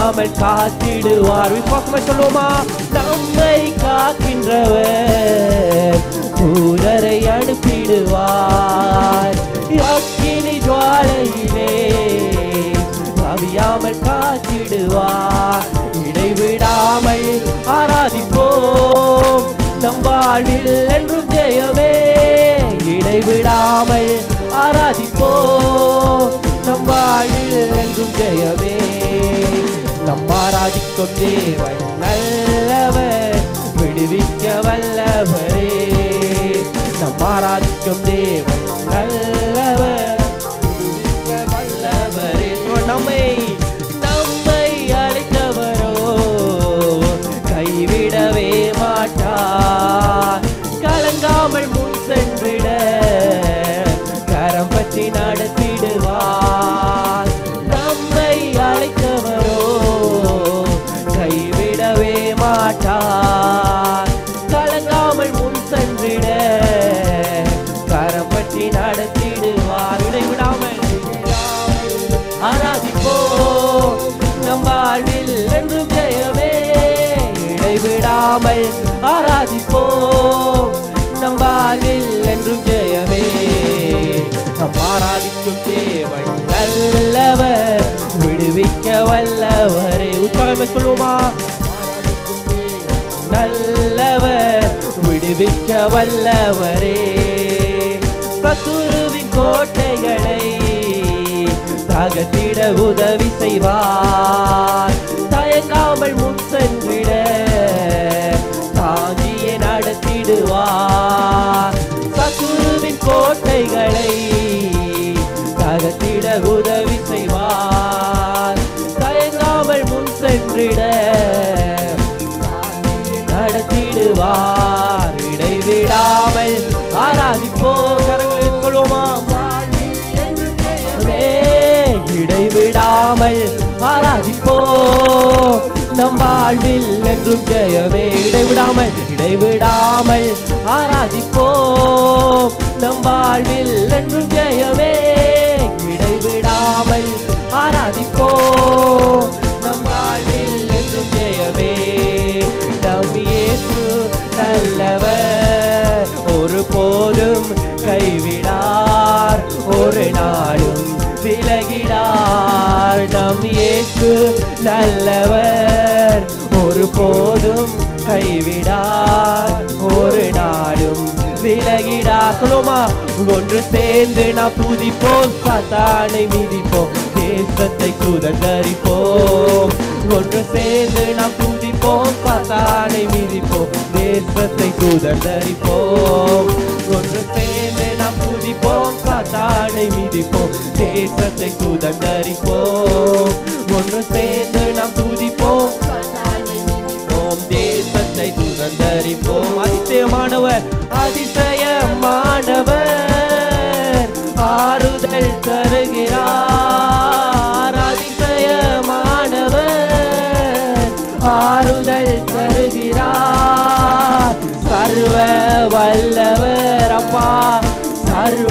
அழியாமல் காத்திடுவார் விசுவாசமா சொல்லுவோமா நம்மை காக்கின்றவர் தூதரை அனுப்பிடுவார் அக்கினி ஜுவாலையிலே அவியாமல் காத்திடுவார் இடைவிடாமல் ஆராதிப்போம் நம் வாழ்வில் என்றும் ஜெயமே இடைவிடாமல் ஆராதிப்போம் நம் வாழ்வில் என்றும் ஜெயமே நம் ஆராதிக்கும் தேவன் நல்லவர் விடுவிக்க வல்லவரே நம் ஆராதிக்கும் தேவன் நல்லவர் விடுவிக்க வல்லவரே நம்மை நம்மை அழைத்தவரோ கைவிடவே மாட்டார் கலங்காமல் முன் சென்றிட கரம் பற்றி நடத்திடுவார் நம்மை அழைத்தவரோ கைவிடவே மாட்டார் கலங்காமல் முன் சென்றிட கரம் பற்றி நடத்திடுவார் இடைவிடாமல் ஆராதிப்போ நம் வாழ்வில் என்றும் ஜெயமே இடைவிடாமல் ஆராதிப்போ நம் வாழ்வில் என்றும் ஜெயமே நம் ஆராதிக்கும் தேவன் நல்லவர் விடுவிக்க வல்லவரே உற்சாகமே சொல்லுமா நல்லவர் விடுவிக்க வல்லவரே கத்துருவின் கோட்டைகளை தகத்திட உதவி செய்வார் தயங்காமல் முன் சென்றிட தாங்கியே நடத்திடுவார் சத்துருவின் கோட்டைகளை தகத்திட உதவி செய்வார் தயங்காமல் முன் சென்றிட நடத்திடுவார் இடைவிடாமல் ஆராதிப்போ கரங்களில் கொள்வோமா இடைவிடாமல் ஆராதிப்போ நம் வாழ்வில் என்றும் ஜெயமே இடைவிடாமல் இடைவிடாமல் ஆராதிப்போ நம் வாழ்வில் என்றும் ஜெயமே இடைவிடாமல் ஆராதிப்போ நம் வாழ்வில் என்றும் ஜெயமே நம் இயேசு நல்லவர் ஒரு போதும் கைவிடார் ஒரு நாளும் விலகிடார் நம் இயேசு நல்லவர் ஒரு போதும் கைவிடார் ஒரு நாளும் விலகிடார் சொல்லுமா ஒன்று சேர்ந்து நாம் துதிப்போம் சாத்தானை மிதிப்போம் தேசத்தை சுதந்தரிப்போம் ஒன்று சேர்ந்து நாம் துதிப்போம் சாத்தானை மிதிப்போம் தேசத்தை சுதந்தரிப்போம் ஒன்று சேர்ந்து நாம் துதிப்போம் சாத்தானை மிதிப்போம் தேசத்தை சுதந்தரிப்போம் ஒன்று சேர்ந்து நாம் துதிப்போம் ஓம் தேசத்தை சுதந்தரிப்போம் அதிசயமானவர் அதிசயமானவர் ஆறுதல் தருகிறார் அதிசயமானவர் ஆறுதல் தருகிறார் சர்வ வல்லவர் அப்பா சர்வ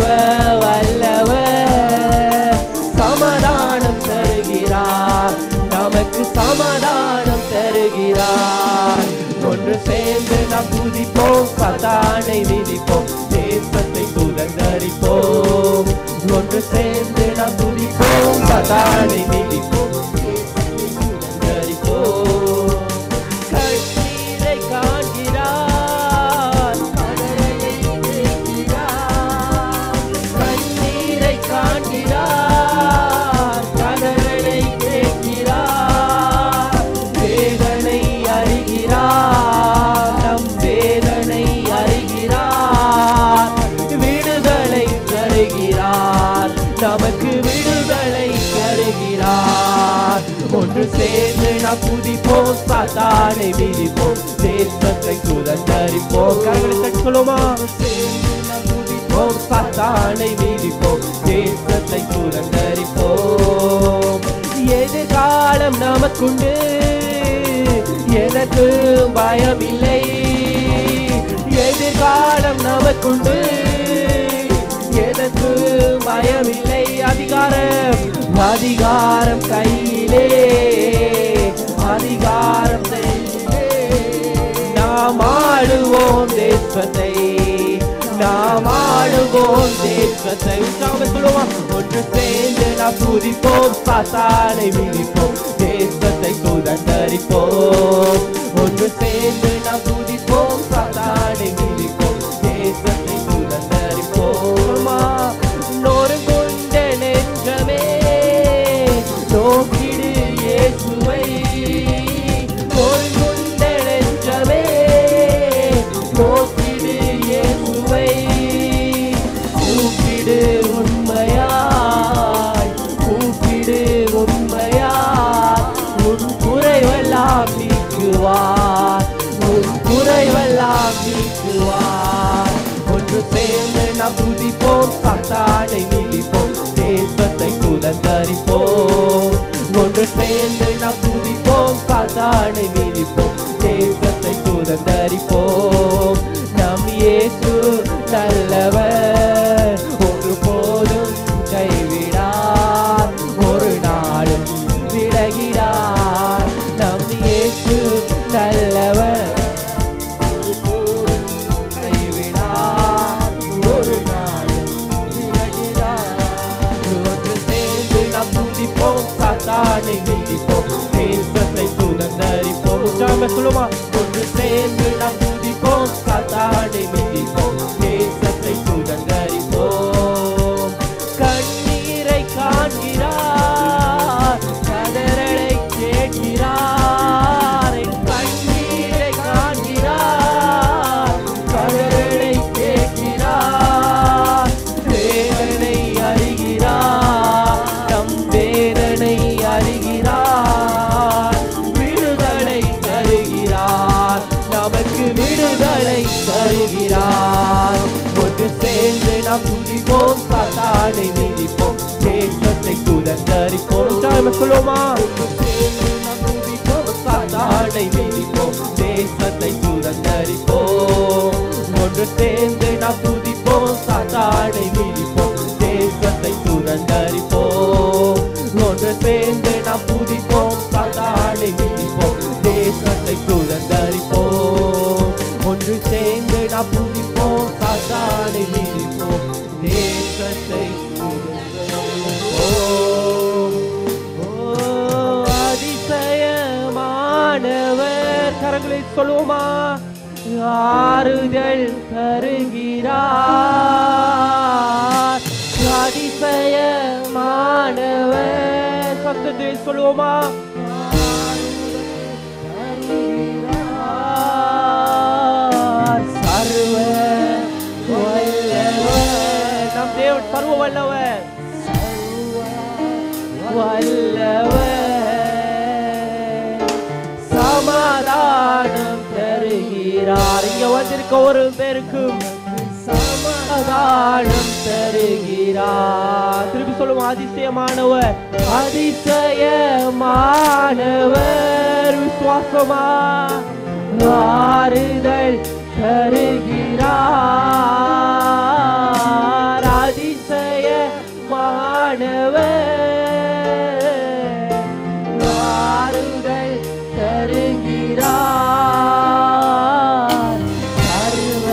வல்லவர் சமாதானம் தருகிறார் நமக்கு சமாதானம் தருகிறார் ஒன்று சேர்ந்து நாம் துதிப்போம் சதானை விதிப்போம் தேசத்தை சுதந்தரிப்போம் ஒன்று சேர்ந்து நாம் துதிப்போம் சதானை விதிப்போம் தேசத்தை சுதந்தரிப்போம் கண்ணீரை காண்கிறார் கடலை கேட்கிறார் கண்ணீரை காண்கிறார் கடலை கேட்கிறார் வேதனை அறிகிறார் நம் வேதனை அறிகிறார் விடுதலை தருகிறார் நமக்கு விடுதலை தருகிறார் ஒன்று சேர்ந்து நாம் குதிப்போம் சாத்தானை மிதிப்போம் தேசத்தை சுதந்தரிப்போம் கரங்களை தட்டுக்கொள்ளுமா சேர்ந்து நாம் குதிப்போம் சாத்தானை மிதிப்போம் தேசத்தை சுதந்தரிப்போம் எதிர்காலம் நமக்குண்டு எனக்கு பயமில்லை எதிர்காலம் நமக்குண்டு எனக்கு பயமில்லை அதிகாரம் அதிகாரம் கையிலே ஆளுவோம் தேசத்தை நாம் ஆளுவோம் தேசத்தை உற்சாகம் சொல்லுவோம் ஒன்று சேர்ந்து நாம் துதிப்போம் சாத்தானை விழிப்போம் தேசத்தை சுதந்தரிப்போம் ஒன்று சேர்ந்து நாம் துதிப்போம் சாத்தானை விழிப்போம் தேசத்தை சுதந்தரிப்போம் நொறுங்குண்ட நெஞ்சமே நோக்கிடு இயேசுவை நொறுங்குண்ட நெஞ்சமே நோக்கிடு இயேசுவை கூப்பிடு உண்மையாய் கூப்பிடு உண்மையாய் உன் குறைவெல்லாம் நீக்குவார் உன் குறைவெல்லாம் நீக்குவார் ஒன்று சேர்ந்து நாம் துதிப்போம் சாத்தானை மிதிப்போம் தேசத்தை சுதந்தரிப்போம் ஒன்று சேர்ந்து நாம் துதிப்போம் சாத்தானை மிதிப்போம் தேசத்தை சுதந்தரிப்போம் நம் இயேசு நல்லவர் ஒரு போதும் கைவிடார் ஒரு நாளும் விலகிடார் நம் இயேசு நல்லவர் கைவிடார் ஒரு நாளும் விலகிடார் ஒன்று சேர்ந்து நாம் துதிப்போம் சாத்தானை மிதிப்போம் தேசத்தை சுதந்தரிப்போம் உற்சாகமா சொல்லுமா ஒன்று சேர்ந்து நாம் துதிப்போம் சாத்தானை மிதிப்போம் தேசத்தை சுதந்தரிப்போம் கண்ணீரை காண்கிறார் கதறலை கேட்கிறார் என் கண்ணீரை காண்கிறார் கதறலை கேட்கிறார் வேதனை அறிகிறார் நம் வேதனை அறிகிறார் விடுதலை தருகிறார் நமக்கு விடுதலை தருகிறார் ஒன்று சேர்ந்து நாம் துதிப்போம் சாத்தானை மிதிப்போம் தேசத்தை சுதந்தரிப்போம் உற்சாகமா சொல்லுவோமா ஒன்று சேர்ந்து நாம் துதிப்போம் சாத்தானை மிதிப்போம் தேசத்தை சுதந்தரிப்போம் ஒன்று சேர்ந்து நாம் துதிப்போம் சாத்தானை மிதிப்போம் தேசத்தை சுதந்தரிப்போம் ஒன்று சேர்ந்து நாம் துதிப்போம் சாத்தானை மிதிப்போம் தேசத்தை சுதந்தரிப்போம் ஒன்று சேர்ந்து நாம் துதிப்போம் சாத்தானை மிதிப்போம் தேசத்தை சுதந்தரிப்போம். ஓ, அதிசயமானவர் கரங்களை சொல்லுவோமா ஆறுதல் தருகிறார் அதிசயமானவர் சத்தத்தை சொல்லுவோமா சர்வ வல்லவர் நம் தேவன் சர்வ வல்லவர் வல்லவர் சமாதானம் தருகிறார் இங்க வந்திருக்க ஒரு பேருக்கும் சமாதானம் தருகிறார் திருப்பி சொல்லுவோம் அதிசயமானவர் அதிசயமானவர் விசுவாசமா ஆறுதல் தருகிறார் அதிசயமானவர் ஆறுதல் தருகிறார் சர்வ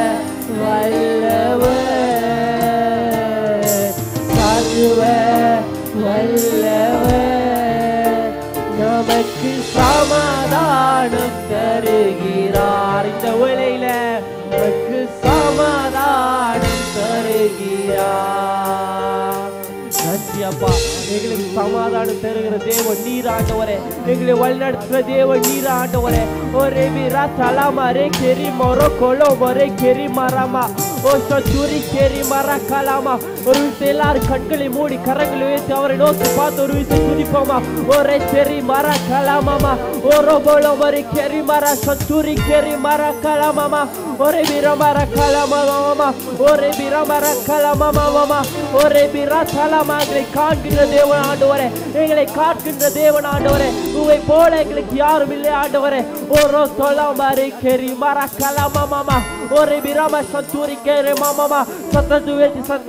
வல்லவர் சர்வ வல்லவர் நமக்கு சமாதானம் தருகிறார் இந்த வேளையில நமக்கு சமாதானம் தருகிறார் நன்றி அப்பா எங்களுக்கு சமாதானம் தருகிற தேவன் நீர் ஆண்டவரே எங்களை வழிநடத்துகிற தேவன் நீர் ஆண்டவரே ஒரே வீரா தலாமா ரே கெரி மொரோ கொலோ மொரே கெரி மரமா ஓ சூரி கெரி மர கலாமா ஒரு விஷயம் எல்லாரும் கண்களை மூடி கரங்களை உயர்த்தி அவரை நோக்கி பார்த்து ஒரு விஷயம் துதிப்போமா ஒரே செரி மர கலாமாமா ஓரோ போலோ மரி கெரி மர சூரி கெரி மர கலாமாமா ஒரே வீர மர கலாமாமா ஒரே வீர மர கலாமாமா ஒரே வீர தலாமா எங்களை காண்கின்ற தேவன் ஆண்டவரே எங்களை காட்கின்ற தேவன் ஆண்டவரே உங்களை போல எங்களுக்கு யாரும் இல்லை ஆண்டவரே ஓரோ தொலா மரி கெரி மர கலாமாமா ஒரே வீரம சந்தூரி கெரி மாமாமா சத்தது வேத்தி சத்தது வேத்தி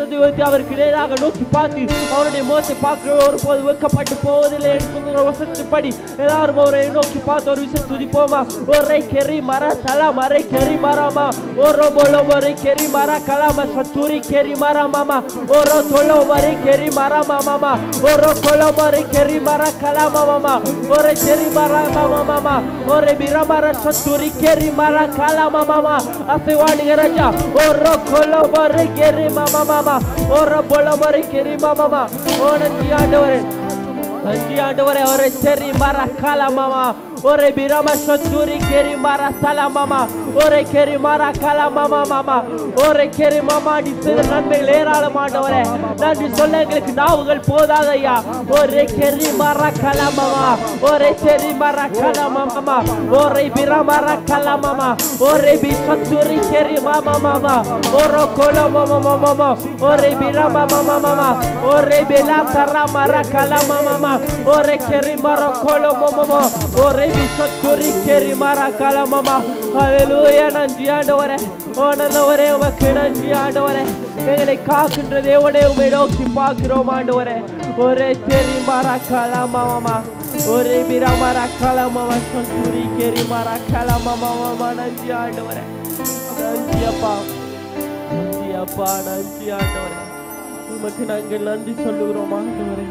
அவருக்கு நேராக நோக்கி பார்த்து அவருடைய முகத்தை பார்க்க ஒருபோது வெக்கப்பட்டு போவதில்லை என்று சொல்லுகிற வசனத்தின்படி எல்லாரும் அவரை நோக்கி பார்த்து ஒரு விஷயம் துதிப்போமா ஒரே கெரி மர தலா மறை கெரி மரமா ஒரு போல ஒரு கெரி மர கலாம சத்துரி கெரி மர மாமா ஒரு தொழோ மறை கெரி மர மாமா ஒரு கொலோ மறை கெரி மர கலாம மாமா ஒரு கெரி மர மாமா மாமா ஒரு பிரமர சத்துரி கெரி மர கலாம மாமா அசைவாடுகிற ராஜா ஒரு கொலோ மறை கெரி மாமா மாமா ஒரு பொல மறை கெரி மாமா ஓ நன்றி ஆண்டவரே நன்றி ஆண்டவரே ஒரு செரி மர கலாமாமா ஒரு பிரம சத்துரி கெரி மர சலமாமா ஒரு கெரி மர கலாமாமா மாமா ஒரு கெரி மாமா நீ செய்த நன்மைகள் ஏராளமாண்டவரே நன்றி சொல்ல எங்களுக்கு நாவுகள் போதாத ஐயா ஒரு கெரி மர கலாமாமா ஒரு செரி மர கலாமாமா ஒரு பிரமர கலாமாமா ஒரு பி சத்துரி கெரி மாமா மாமா ஒரு கொல மாமா மாமா ஒரு பிரம மாமா மாமா ஒரு பிலா சர மர கலாமா மாமா ஒரு கெரி மர கொல மாமா ஒரு விசத்துரி கெரி மர கலாமாமா ஹalleluya நன்றி ஆண்டவரே ஓ நல்லவரே உமக்கு நன்றி ஆண்டவரே எங்களை காக்கின்ற தேவனே உமை நோக்கி பார்க்கிறோம் ஆண்டவரே ஒரே கெரி மர கலாமாமா ஒரே பிர மர கலாமாமா சத்துரி கெரி மர கலாமாமா நன்றி ஆண்டவரே நன்றி அப்பா நன்றி அப்பா நன்றி ஆண்டவரே உமக்கு நாங்கள் நன்றி சொல்லுகிறோம் ஆண்டவரே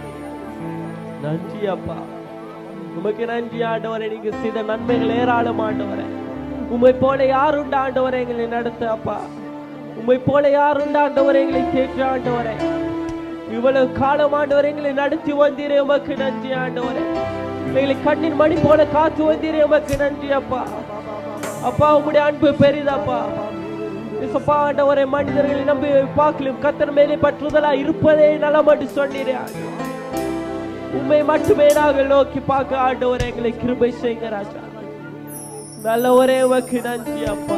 நன்றி அப்பா உமக்கு நன்றி ஆண்டவரே நீங்க செய்த நன்மைகள் ஏராளம் ஆண்டவரே உம்மை போல யாருண்டு ஆண்டவரே எங்களை நடத்த அப்பா உம்மை போல யாருண்டு ஆண்டவரே எங்களை கேட்க ஆண்டவரே இவ்வளவு காலம் ஆண்டவரே எங்களை நடத்தி வந்தீரே உமக்கு நன்றி ஆண்டவரே எங்களை கண்ணின் மணி போல காத்து வந்தீரே உமக்கு நன்றி அப்பா அப்பா உம்முடைய அன்பு பெரிதப்பா இசப்பா ஆண்டவரே மனிதர்களை நம்பி பார்க்கலும் கத்தர் மேலே பற்றுதலா இருப்பதே நலம் என்று சொன்னீரே ஆண்டவரே. உம்மை மட்டுமே நாங்கள் நோக்கி பார்க்க ஆண்டவர் எங்களை கிருபை செய்யுங்க ராஜா நல்ல ஒரே உமக்கு நன்றி அப்பா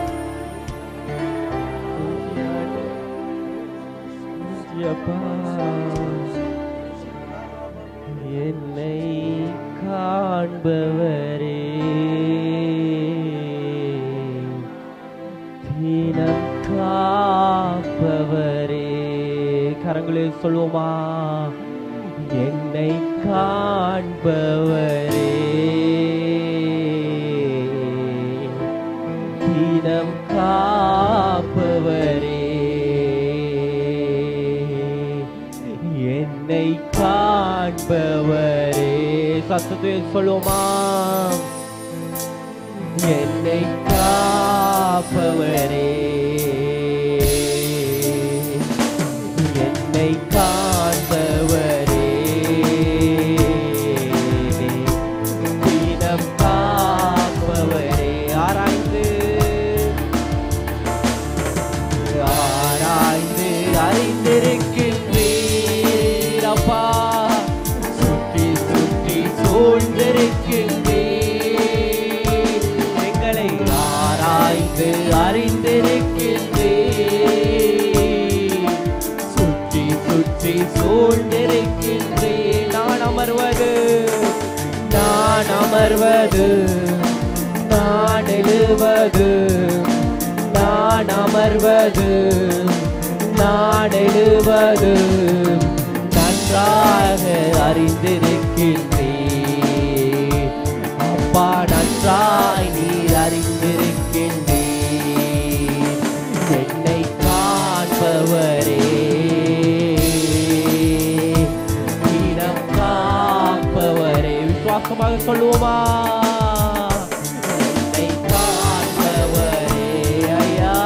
நன்றி ஆண்டவரே. நன்றி அப்பா என்னை காண்பவரே தினம் காப்பவரே கரங்களில் சொல்வோமா என்னை காண்பவரே தினம் காப்பவரே என்னை காண்பவரே சத்தத்தில் சொல்லுவோமா என்னை காப்பவரே என்னை காண்பவரே தினம் காப்பவரே ஆராய்ந்து ஆராய்ந்து அறிந்திருக்கின்றீர் அப்பா சுற்றி சுற்றி சூழ்ந்திருக்கின்றீர் எங்களை ஆராய்ந்து அறிந்திருக்கின்றீர் சுற்றி சுற்றி சூழ்ந்திருக்கின்றேன் நான் அமர்வது நான் அமர்வது நான் எழுவது நான் அமர்வது நான் எழுவது நன்றாக அறிந்திருக்கின்றேன் அப்பா நன்றாய் நீர் அறிந்திருக்கின்றேன் என்னை காண்பவரே இனம் காப்பவரே விசுவாசமாக சொல்லுவோமா என்னை காண்பவரே ஐயா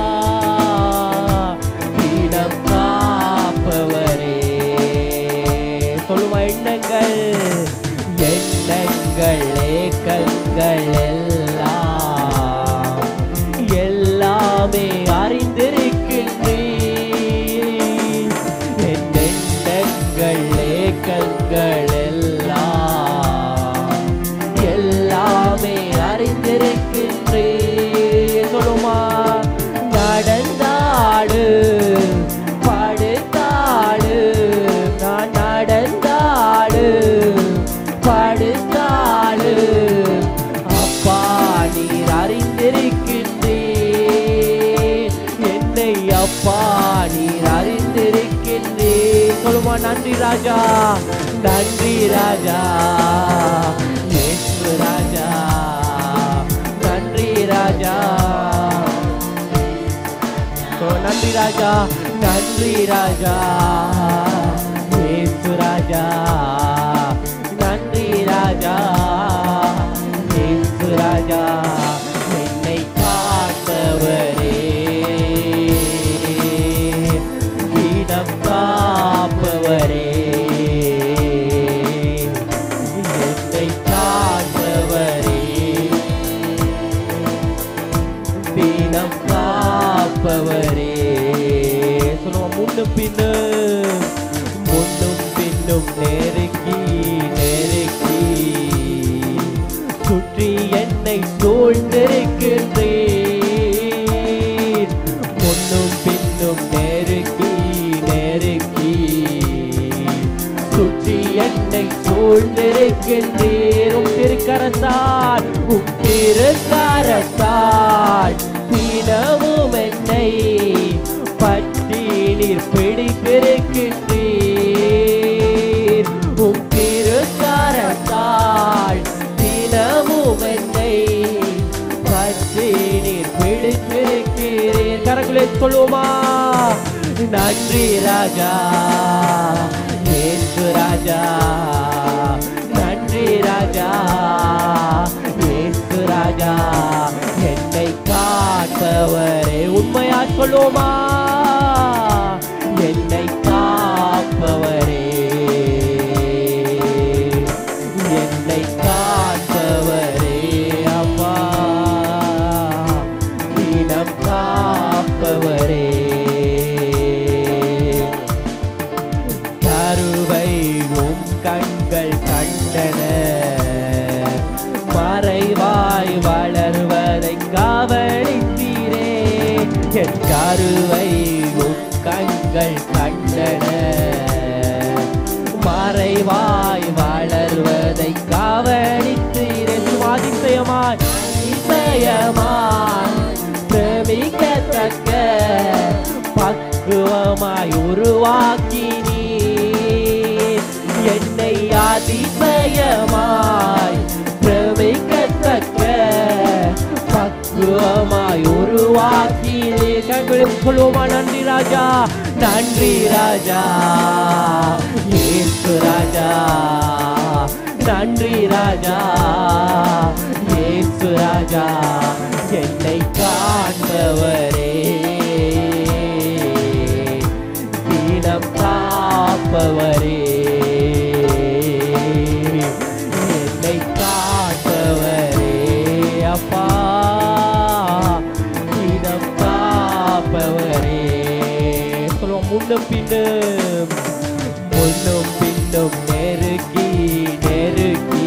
இனம் காப்பவரே சொல்லுமா எண்ணங்கள் எண்ணங்கள் ஏக்கங்கள் எல்லாம் எல்லாமே அறிந்திருக்கின்றீர் என் எண்ணங்கள் ஏக்கங்கள் எல்லாம் சொல்லுமா நன்றி ராஜா நன்றி ராஜா இயேசு ராஜா நன்றி ராஜா ஓ, நன்றி ராஜா நன்றி ராஜா இயேசு ராஜா நன்றி ராஜா இயேசு ராஜா என்னை காப்பவரே இடம் காப்பவரே என்னை காப்பவரே தினம் காப்பவரே சொல்லுவோம் முன்னும் பின்னும் முன்னும் பின்னும் நெருக்கி நெருக்கி சுற்றி என்னை சூழ்ந்திருக்கின்றேன் முன்னும் பின்னும் நெருக்கி நெருக்கி சுற்றி என்னை சூழ்ந்திருக்கின்றேன் உம் திருக்கரத்தால் உம் திருக்கரத்தால் தினமும் என்னை பற்றி நீர் பிடித்திருக்கின்றீர் உம் திருக்கரத்தால் தினமும் என்னை பற்றி நீர் பிடித்திருக்கிறீர் கரங்களை சொல்லுவோமா நன்றி ராஜா ஏசு ராஜா நன்றி ராஜா ஏசு ராஜா என்னை காப்பவரே உண்மையா சொல்லுவோமா என்னை காப்பவரே என்னை காப்பவரே அப்பா தினம் காப்பவரே கருவை உம் கண்கள் கண்டன மறைவாய் வளர்வதை கவனித்தீரே என் கருவை உம் கண்கள் கண்டன மறைவாய் வளர்வதை கவனித்தீரே சுவாதிசயமாய் இசையமாய் பிரமிக்கத்தக்க பக்குவமாய் உருவாக்கி நீர் என்னை அதிசயமாய் பிரமிக்கத்தக்க பக்குவமாய் உருவாக்கி நீர் கண்களில் சொல்லுவோமா நன்றி ராஜா நன்றி ராஜா ஏசு ராஜா நன்றி ராஜா ஏசு ராஜா என்னை காண்பவரே தீனம் காப்பவரே என்னை காப்பவரே அப்பா தீனம் காப்பவரே சொல்லுவோம் முன்னும் பின்னும் முன்னும் பின்னும் நெருக்கி நெருக்கி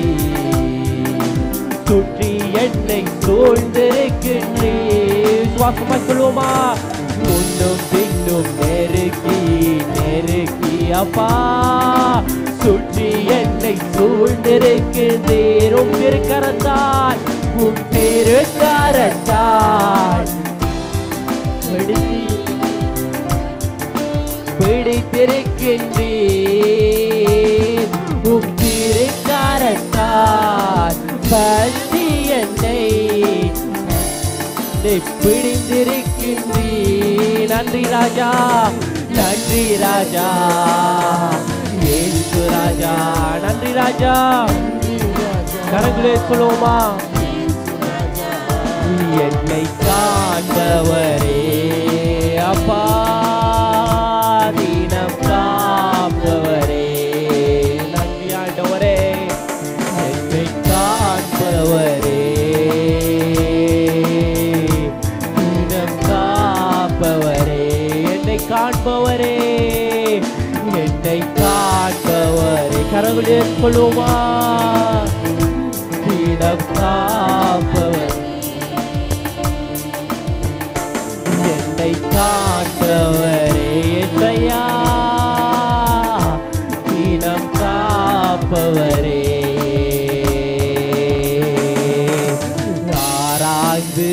சுற்றி என்னை சூழ்ந்திருக்கின்றேன் சுவாசமா சொல்லுவோமா முன்னும் பின்னும் நெருக்கி நெருக்கி அப்பா சுற்றி என்னை சூழ்ந்திருக்கின்றேன் உம் திருக்கரத்தால் உம் திருக்கரத்தால் பிடித்து பிடித்திருக்கின்றேன் உம் திருக்காரத்தால் பற்றி என்னை என்னை பிடிந்திருக்கின்றேன் நன்றி ராஜா நன்றி ராஜா ஏசு ராஜா நன்றி ராஜா கரங்களே சொல்லுவோமா என்னை காண்பவரே அப்பா தினம் காப்பவரே நன்றி ஆண்டவரே என்னை காண்பவரே தினம் காப்பவரே என்னை காண்பவரே என்னை காண்பவரே கரங்களே சொல்லுமா தினம் காப்பவர் என்னை காண்பவரே எத்தையா தினம் காப்பவரே ஆராய்ந்து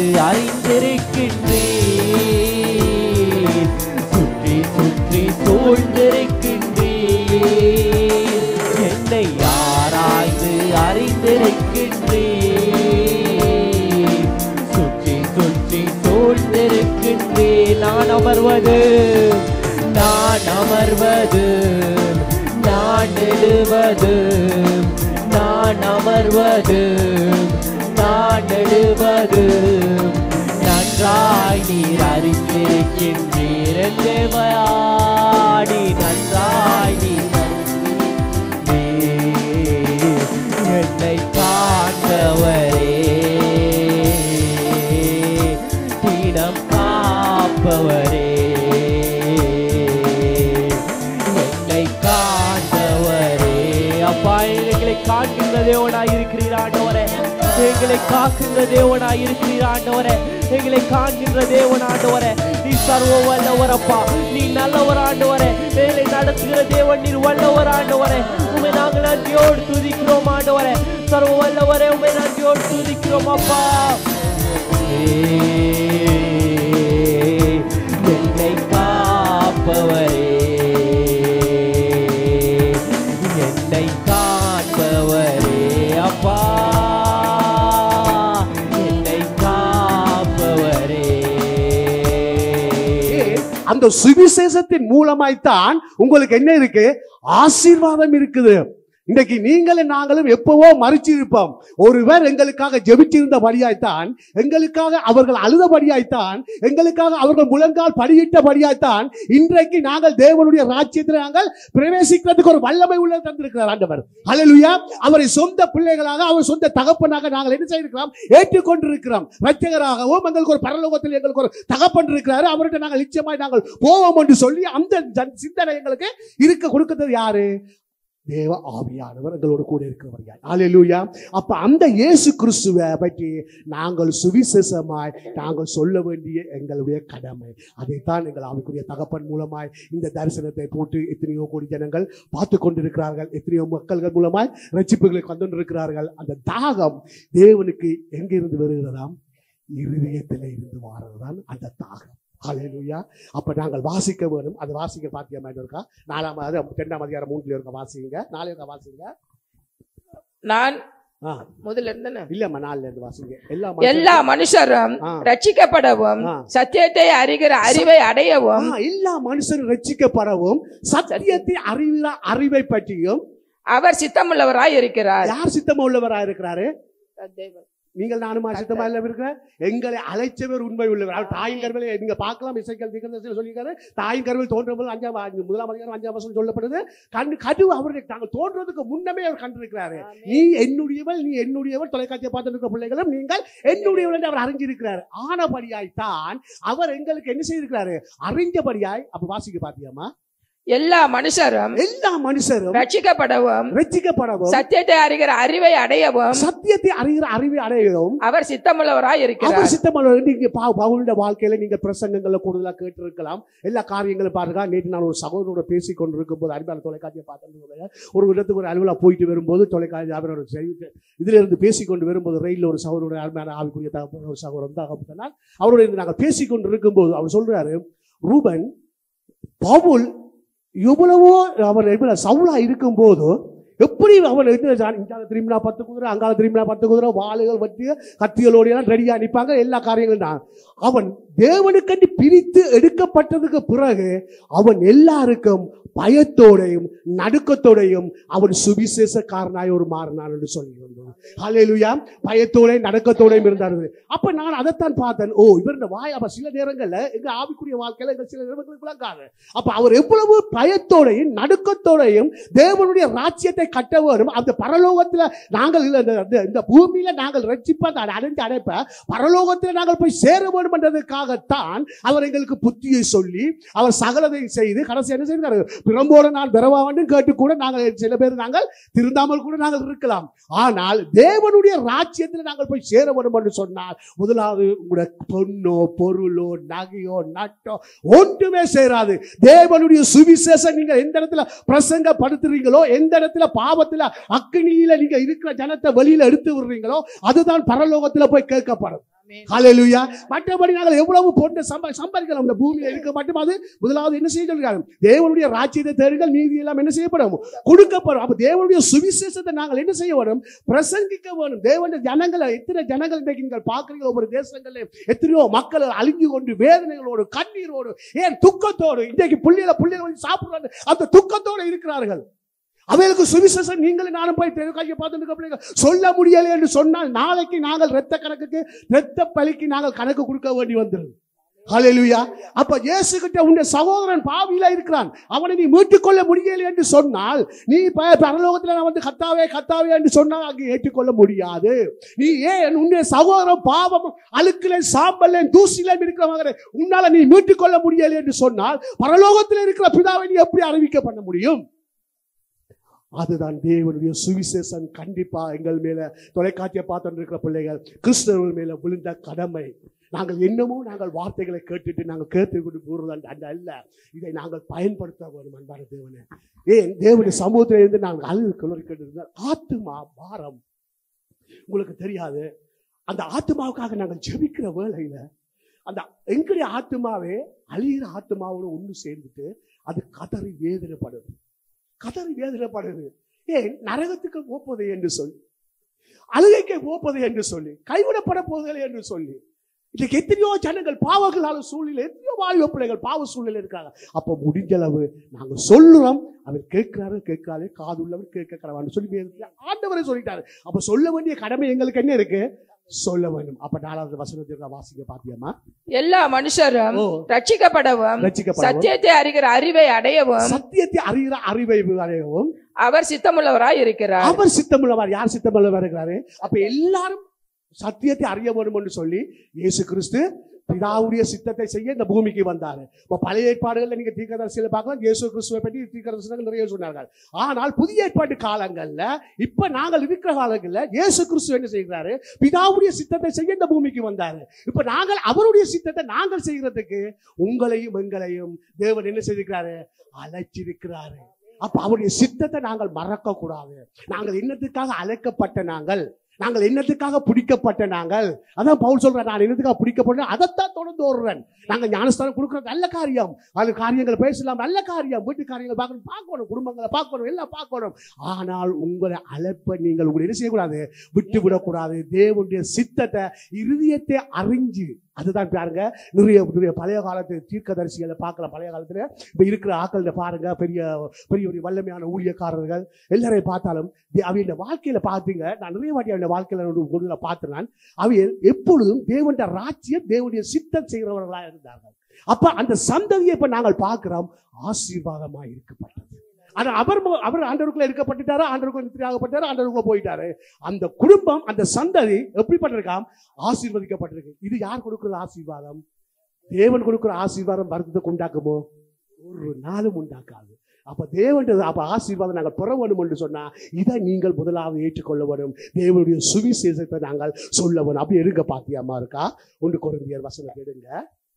அறிந்திருக்கின்றேன் சுற்றி சுற்றி சூழ்ந்திருக்கின்றேன் என்னை ஆராய்ந்து அறிந்திருக்கின்றீர் சுற்றி சுற்றி சூழ்ந்திருக்கின்றீர் நான் அமர்வது நான் அமர்வது நான் நெடுவது நான் அமர்வது நான் நெடுவது நன்றாய் நீர் அறிந்திருக்கின்றீர் தேவையாடி நன்றாய் நீர் அறிந்திருக்கின்றீர். என்னை காண்பவரே தினம் காப்பவரே என்னை காண்பவரே அப்பா எங்களை காண்கின்ற தேவனாய் இருக்கிறீர் ஆண்டவரே எங்களை காக்கின்ற தேவனாய் இருக்கிறீர் ஆண்டவரே எங்களை காண்கின்ற தேவன் ஆண்டவரே நீ சர்வ வல்லவர் அப்பா நீ நல்லவர் ஆண்டவரே எங்களை நடத்துகிற தேவன் நீர் வல்லவர் ஆண்டவரே உமை நாங்கள் நன்றியோடு துதிக்கிறோம் ஆண்டவரே சர்வ வல்லவரே உமை நன்றியோடு துதிக்கிறோம் அப்பா என்னை காப்பவரே என்னை காண்பவரே அப்பா என்னை காப்பவரே அந்த சுவிசேஷத்தின் மூலமாய்த்தான் உங்களுக்கு என்ன இருக்கு ஆசீர்வாதம் இருக்குது இன்றைக்கு நீங்களும் நாங்களும் எப்பவோ மறிச்சு இருப்போம் ஒருவர் எங்களுக்காக ஜெபிச்சிருந்தபடியாய்த்தான் எங்களுக்காக அவர்கள் அழுதபடியாய்த்தான் எங்களுக்காக அவர்கள் முழங்கால் படியிட்டபடியாய்த்தான் இன்றைக்கு நாங்கள் தேவனுடைய ராஜ்யத்தில் நாங்கள் பிரவேசிக்கிறதுக்கு ஒரு வல்லமை உள்ள தந்திருக்கிறார் ஆண்டவர் ஹalleluya அவரை சொந்த பிள்ளைகளாக அவர் சொந்த தகப்பனாக நாங்கள் என்ன செய்திருக்கிறோம் ஏற்றுக்கொண்டிருக்கிறோம் ரட்சகராகவும் எங்களுக்கு ஒரு பரலோகத்தில் எங்களுக்கு ஒரு தகப்பன் இருக்கிறாரு அவர்கிட்ட நாங்கள் நிச்சயமாய் நாங்கள் போவோம் என்று சொல்லி அந்த ஜன்- சிந்தனை எங்களுக்கு இருக்க கொடுக்கிறது யாரு தேவ ஆவியானவர் எங்களோடு கூட இருக்கிறவர் யார் ஹalleluya அப்ப அந்த இயேசு கிறிஸ்துவை பற்றி நாங்கள் சுவிசேஷமாய் நாங்கள் சொல்ல வேண்டிய எங்களுடைய கடமை அதைத்தான் எங்கள் ஆவிக்குரிய தகப்பன் மூலமாய் இந்த தரிசனத்தை போட்டு எத்தனையோ கோடி ஜனங்கள் பார்த்து கொண்டிருக்கிறார்கள் எத்தனையோ மக்கள்கள் மூலமாய் ரட்சிப்புகளை வந்து கொண்டிருக்கிறார்கள் அந்த தாகம் தேவனுக்கு எங்கிருந்து வருகிறதாம் இருதயத்திலே இருந்து வாரதுதான் அந்த தாகம் ஹalleluya அப்ப நாங்கள் வாசிக்க வேணும் அது வாசிக்க பாத்தியமா இருக்கா நாலாம் அது ரெண்டாம் அதிகாரம் மூன்றுல இருக்க வாசிங்க நாளை இருக்க வாசிங்க நான் ஆ, முதல்ல இருந்தேனே இல்லம்மா நாலுல இருந்து வாசிங்க எல்லா எல்லா மனுஷரும்- மனுஷரும் ஆ. ரட்சிக்கப்படவும் ஆ. சத்தியத்தை அறிகிற அறிவை அடையவும் ஆ, எல்லா மனுஷரும் ரட்சிக்கப்படவும் சத்தியத்தை அறிவிற அறிவை பற்றியும் அவர் சித்தமுள்ளவராய் இருக்கிறார் யார் சித்தமா உள்ளவரா இருக்கிறாரு நீங்கள் நானுமா சித்தமா இல்ல இருக்கிற எங்களை அழைச்சவர் உண்மை உள்ளவர் அவர் தாயின் கருவில நீங்க பார்க்கலாம் இசைக்கல் தீர்க்கதரிசியில் சொல்லியிருக்காரு தாயின் கருவில் தோன்றும் போது அஞ்சாம் அஞ்சு- முதலாம் அதிகாரம் அஞ்சாம் வருஷம் சொல்லப்படுது கண்டு கடு அவருடைய தாங்கள் தோன்றதுக்கு முன்னமே அவர் கண்டிருக்கிறாரு நீ என்னுடையவள் நீ என்னுடையவள் தொலைக்காட்சியை பார்த்துட்டு இருக்கிற பிள்ளைகளும் நீங்கள் என்னுடையவள் என்று அவர் அறிஞ்சிருக்கிறார் ஆனபடியாய்த்தான் அவர் எங்களுக்கு என்ன செய்திருக்கிறாரு அறிஞ்சபடியாய் அப்ப வாசிக்க பாத்தியாமா எல்லா மனுஷரும் எல்லா மனுஷரும் ரட்சிக்கப்படவும் ரட்சிக்கப்படவும் சத்தியத்தை அறிகிற அறிவை அடையவும் சத்தியத்தை அறிகிற அறிவை அடையவும் அவர் சித்தமுள்ளவராய் அவர் இருக்கிறார் சித்தமல்ல நீங்க பா- பவுலுடைய வாழ்க்கையில நீங்க பிரசங்கங்கள்ல கூடுதலா கேட்டிருக்கலாம் எல்லா காரியங்களும் பாருங்க நேற்று நான் ஒரு சகோதரோட பேசி கொண்டிருக்கும் போது அருமையான தொலைக்காட்சியை பார்த்தேன் ஒரு இடத்துக்கு ஒரு அலுவலா போயிட்டு வரும்போது தொலைக்காட்சி அவரோட செய்தி- இதுல இருந்து பேசி கொண்டு வரும்போது ரயில்ல ஒரு சகோதரோட அருமையான ஆவிக்குரிய தகப்பன் ஒரு சகோதரன் தகப்பனால் அவரோட இருந்து நாங்கள் பேசி கொண்டு இருக்கும்போது அவர் சொல்றாரு ரூபன் பவுல் எவ்வளவோ அவர் எப்படி சவுலா இருக்கும்போது எப்படி அவன் இங்கால திரும்பினா பத்து குதிரை அங்கால திரும்பினா பத்து குதிரை வாளுகள் வட்டி கத்திகளோடு எல்லாம் ரெடியா நிற்பாங்க எல்லா காரியங்களும் தான் அவன் தேவனுக்கண்டி பிரித்து எடுக்கப்பட்டதுக்கு பிறகு அவன் எல்லாருக்கும் பயத்தோடையும் நடுக்கத்தோடையும் அவன் சுவிசேஷக்காரனாய் ஒரு மாறினான் என்று சொல்லி வந்தோம் ஹalleluya பயத்தோடையும் நடுக்கத்தோடையும் இருந்தார் அப்ப நான் அதைத்தான் பார்த்தேன் ஓ இவர் இந்த வாய் அப்ப சில நேரங்கள்ல எங்க ஆவிக்குரிய வாழ்க்கையில எங்க சில நேரங்களுக்கு விளங்காது அப்ப அவர் எவ்வளவு பயத்தோடையும் நடுக்கத்தோடையும் தேவனுடைய ராஜ்யத்தை கட்ட வேண்டும் அந்த பரலோகத்துல நாங்கள் இல்ல, இந்த- இந்த- இந்த பூமியில நாங்கள் ரட்சிப்ப அந்த அடைஞ்ச அடைப்ப பரலோகத்தில் நாங்கள் போய் சேர வேண்டும் என்றதுக்காகத்தான் அவர் எங்களுக்கு புத்தியை சொல்லி அவர் சகலதையும் செய்து கடைசி என்ன செய்தார் பிரம்போட நான் பிறவா வேண்டும் கேட்டு கூட நாங்கள் சில பேர் நாங்கள் திருந்தாமல் கூட நாங்கள் இருக்கலாம் ஆனால் தேவனுடைய ராஜ்யத்தில் நாங்கள் போய் சேர வேண்டும் என்று சொன்னால் முதலாவது உங்களுடைய பொண்ணோ பொருளோ நகையோ நட்டோ ஒன்றுமே சேராது தேவனுடைய சுவிசேஷம் நீங்க எந்த இடத்துல பிரசங்கப்படுத்துறீங்களோ எந்த இடத்துல பாவத்துல அக்னியில நீங்க இருக்கிற ஜனத்தை வெளியில எடுத்து விடுறீங்களோ அதுதான் பரலோகத்துல போய் கேட்கப்படும் ஹalleluya மற்றபடி நாங்கள் எவ்வளவு பொண்ணு சம்ப சம்பாதிக்கலாம் இந்த பூமியில இருக்க மட்டும் அது முதலாவது என்ன செய்ய சொல்றாங்க தேவனுடைய ராஜ்யத்தை தேடுங்கள் நீதி எல்லாம் என்ன செய்யப்படும் கொடுக்கப்படும் அப்ப தேவனுடைய சுவிசேஷத்தை நாங்கள் என்ன செய்ய வேணும் பிரசங்கிக்க வேணும் தேவனுடைய ஜனங்களை எத்தனை ஜனங்கள் இன்றைக்கு நீங்கள் பார்க்குறீங்க ஒவ்வொரு தேசங்களிலும் எத்தனையோ மக்கள் அழிஞ்சு கொண்டு வேதனைகளோடு கண்ணீரோடு ஏன் துக்கத்தோடு இன்றைக்கு புள்ளியில புள்ளியில வந்து சாப்பிடுறாங்க அந்த துக்கத்தோடு இருக்கிறார்கள் அவைகளுக்கு சுவிசேஷம் நீங்களும் நானும் போய் கையை பார்த்துட்டு சொல்ல முடியலை என்று சொன்னால் நாளைக்கு நாங்கள் இரத்த கணக்குக்கு இரத்த பலிக்கு நாங்கள் கணக்கு கொடுக்க வேண்டி வந்துடும் ஹalleluya அப்ப இயேசு கிட்ட உன்னுடைய சகோதரன் பாவியில இருக்கிறான் அவனை நீ மீட்டுக் கொள்ள முடியலை என்று சொன்னால் நீ ப- பரலோகத்துல நான் வந்து கத்தாவே கத்தாவே என்று சொன்னால் அங்கே ஏற்றுக்கொள்ள முடியாது நீ ஏன் உன்னுடைய சகோதரன் பாவம் அழுக்கிலே சாம்பல்ல தூசில இருக்கிற மகனே உன்னால நீ மீட்டுக் கொள்ள முடியலை என்று சொன்னால் பரலோகத்தில் இருக்கிற பிதாவை நீ எப்படி அறிவிக்க பண்ண முடியும் அதுதான் தேவனுடைய சுவிசேஷம் கண்டிப்பா எங்கள் மேல தொலைக்காட்சியை பார்த்து இருக்கிற பிள்ளைகள் கிறிஸ்தவர்கள் மேல விழுந்த கடமை நாங்கள் என்னமோ நாங்கள் வார்த்தைகளை கேட்டுட்டு நாங்கள் கேட்டு கொண்டு போறது அந்த அல்ல இதை நாங்கள் பயன்படுத்த வேண்டும் அன்பான தேவனே ஏன் தேவனுடைய சமூகத்தில் இருந்து நாங்கள் அழுது குளறிக்கிட்டு ஆத்துமா பாரம் உங்களுக்கு தெரியாது அந்த ஆத்துமாவுக்காக நாங்கள் ஜெபிக்கிற வேளையில அந்த எங்களுடைய ஆத்துமாவே அழியிற ஆத்துமாவோட ஒன்று சேர்ந்துட்டு அது கதறி வேதனைப்படுது கதறி வேதனைப்படுது ஏன் நரகத்துக்கு போப்பது என்று சொல்லி அழுகைக்கு போப்பது என்று சொல்லி கைவிடப்பட போவதில்லை என்று சொல்லி இன்னைக்கு எத்தனையோ ஜனங்கள் பாவங்களால சூழ்நிலை எத்தனையோ வாலிப பிள்ளைகள் பாவ சூழ்நிலை இருக்காங்க அப்ப முடிஞ்ச அளவு நாங்க சொல்லுறோம் அவர் கேட்கிறாரு கேட்கிறாரு காதுள்ளவர் கேட்க கடவான்னு சொல்லி வேதத்துல ஆண்டவரே சொல்லிட்டாரு அப்ப சொல்ல வேண்டிய கடமை எங்களுக்கு என்ன இருக்கு சொல்ல வேண்டும் அப்ப நாலாவது வசனத்திற்கு வாசிக்க பாத்தியம்மா எல்லா மனுஷரும் ஓ ரட்சிக்கப்படவும் ரட்சிக்கப்படவும் சத்தியத்தை அறிகிற அறிவை அடையவும் சத்தியத்தை அறிகிற அறிவை அடையவும் அவர் சித்தமுள்ளவராய் இருக்கிறார் அவர் சித்தமுள்ளவர் யார் சித்தமுள்ளவர் இருக்கிறாரு அப்ப எல்லாரும் சத்தியத்தை அறிய வேண்டும் என்று சொல்லி இயேசு கிறிஸ்து பிதாவுடைய சித்தத்தை செய்ய இந்த பூமிக்கு வந்தாரு இப்ப பழைய ஏற்பாடுகள்ல நீங்க தீர்க்கதரிசியில பார்க்கலாம் இயேசு கிறிஸ்துவை பற்றி தீர்க்கதரிசனங்கள் நிறைய சொன்னார்கள் ஆனால் புதிய ஏற்பாட்டு காலங்கள்ல இப்ப நாங்கள் இருக்கிற காலங்கள்ல இயேசு கிறிஸ்து என்ன செய்கிறாரு பிதாவுடைய சித்தத்தை செய்ய இந்த பூமிக்கு வந்தாரு இப்ப நாங்கள் அவருடைய சித்தத்தை நாங்கள் செய்யறதுக்கு உங்களையும் எங்களையும் தேவன் என்ன செய்திருக்கிறாரு அழைச்சிருக்கிறாரு அப்ப அவருடைய சித்தத்தை நாங்கள் மறக்க கூடாது நாங்கள் என்னத்துக்காக அழைக்கப்பட்ட நாங்கள் நாங்கள் என்னத்துக்காக பிடிக்கப்பட்ட நாங்கள் அதான் பவுல் சொல்றேன் நான் என்னத்துக்காக பிடிக்கப்பட்ட அதைத்தான் தொடர்ந்து ஓடுறேன் நாங்கள் ஞானஸ்தானம் கொடுக்குறது நல்ல காரியம் அது காரியங்கள் பேசலாம் நல்ல காரியம் வீட்டு காரியங்கள் பார்க்கணும் பார்க்கணும் குடும்பங்களை பார்க்கணும் எல்லாம் பார்க்கணும் ஆனால் உங்களை அழைப்ப நீங்கள் உங்களை என்ன செய்யக்கூடாது விட்டு விடக்கூடாது தேவனுடைய சித்தத்தை இருதயத்தை அறிஞ்சு அதுதான் பாருங்க நிறைய நிறைய பழைய காலத்து தீர்க்கதரிசிகளை பார்க்கலாம் பழைய காலத்துல இப்ப இருக்கிற ஆட்கள் பாருங்க பெரிய பெரிய பெரிய வல்லமையான ஊழியக்காரர்கள் எல்லாரையும் பார்த்தாலும் தி- அவையோட வாழ்க்கையில பார்த்தீங்க நான் நிறைய வாட்டி அவருடைய வாழ்க்கையில ஒரு பொருளை பார்த்தேன் நான் அவைகள் எப்பொழுதும் தேவனுடைய ராஜ்யம் தேவனுடைய சித்தம் செய்கிறவர்களாக இருந்தார்கள் அப்ப அந்த சந்ததியை இப்ப நாங்கள் பார்க்கிறோம் ஆசீர்வாதமாக இருக்கப்பட்டது ஆனா அவர் மு- அவர் ஆண்டவருக்குள்ள இருக்கப்பட்டுட்டாரு ஆண்டவருக்குள்ள நித்திரையாகப்பட்டாரு ஆண்டவருக்குள்ள போயிட்டாரு அந்த குடும்பம் அந்த சந்ததி எப்படிப்பட்டிருக்காம் ஆசீர்வதிக்கப்பட்டிருக்கு இது யார் கொடுக்கிற ஆசீர்வாதம் தேவன் கொடுக்கிற ஆசீர்வாதம் வருத்தத்தை உண்டாக்குமோ ஒரு நாளும் உண்டாக்காது அப்ப தேவன் அப்ப ஆசீர்வாதம் நாங்கள் பெற வேண்டும் என்று சொன்னா இதை நீங்கள் முதலாவது ஏற்றுக்கொள்ள வேண்டும் தேவனுடைய சுவிசேஷத்தை நாங்கள் சொல்ல வேண்டும் அப்படி இருக்க பாத்தியம்மா இருக்கா ஒன்று குழந்தையர் வசனம் எடுங்க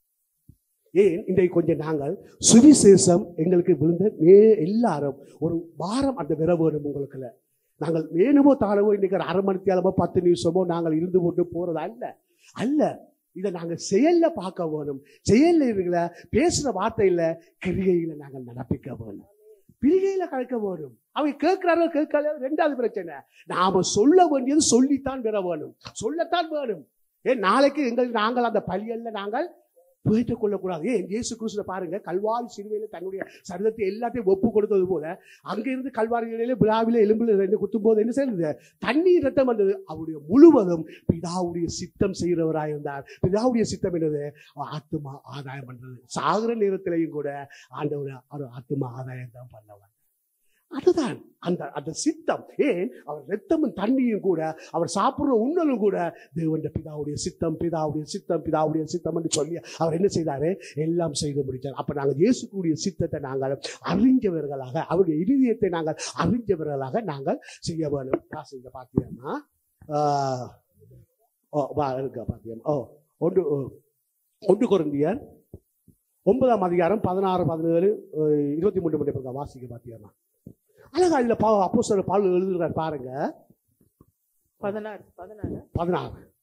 ஏன் இன்றைக்கு கொஞ்சம் நாங்கள் சுவிசேஷம் எங்களுக்கு விழுந்த மே எல்லாரும் ஒரு வாரம் அந்த விர வேணும் உங்களுக்குள்ள நாங்கள் வேணுமோ தாழவோ இன்னைக்கு ஒரு அரை மணி தேலமோ பத்து நிமிஷமோ நாங்கள் இருந்து போட்டு போறது அல்ல அல்ல இதை நாங்கள் செயல்ல பார்க்க வேணும் செயல்ல இருக்கிற பேசுற வார்த்தையில கிரிகையில நாங்கள் நடப்பிக்க வேணும் பிரிகையில கலக்க வேணும் அவங்க கேட்கிறார்கள் கேட்கல ரெண்டாவது பிரச்சனை நாம சொல்ல வேண்டியது சொல்லித்தான் பெற வேணும் சொல்லத்தான் வேணும் ஏன் நாளைக்கு எங்கள் நாங்கள் அந்த பலியல்ல நாங்கள் போயிட்டுக் கொள்ளக்கூடாது ஏன் இயேசு கிறிஸ்துவ பாருங்க கல்வாரி சிலுவையில தன்னுடைய சரீரத்தை எல்லாத்தையும் ஒப்பு கொடுத்தது போல அங்கிருந்து கல்வாரி நிலையில விழாவில எலும்புல ரெண்டு குத்தும் போது என்ன செய்யறது தண்ணீர் ரத்தம் வந்தது அவருடைய முழுவதும் பிதாவுடைய சித்தம் செய்கிறவராய் இருந்தார் பிதாவுடைய சித்தம் என்னது ஆத்துமா ஆதாயம் பண்றது சாகுற நேரத்திலையும் கூட ஆண்டவர் அவர் ஆத்துமா ஆதாயம் தான் பண்ணவர் அதுதான் அந்த அந்த சித்தம் ஏன் அவர் ரத்தமும் தண்ணியும் கூட அவர் சாப்பிடுற உணலும் கூட தேவனுடைய பிதாவுடைய சித்தம் பிதாவுடைய சித்தம் பிதாவுடைய சித்தம் என்று சொல்லி அவர் என்ன செய்தாரு எல்லாம் செய்து முடித்தார் அப்ப நாங்கள் இயேசுக்குரிய சித்தத்தை நாங்கள் அறிஞ்சவர்களாக அவருடைய இருதயத்தை நாங்கள் அறிஞ்சவர்களாக நாங்கள் செய்ய வேணும் காசு இங்க பார்த்தீங்கன்னா ஆஹ், ஓ வா இருக்க பார்த்தீங்க ஓ ஒன்று ஓ, ஒன்று குருந்தியர் ஒன்பதாம் அதிகாரம் பதினாறு பதினேழு அஹ், இருபத்தி மூன்று மணி நேரம் வாசிக்க பார்த்தீங்கன்னா அழகா இல்ல பா அப்போ பால் எழுதுகிறார் பாருங்க பதினாறு பதினாறு பதினாறு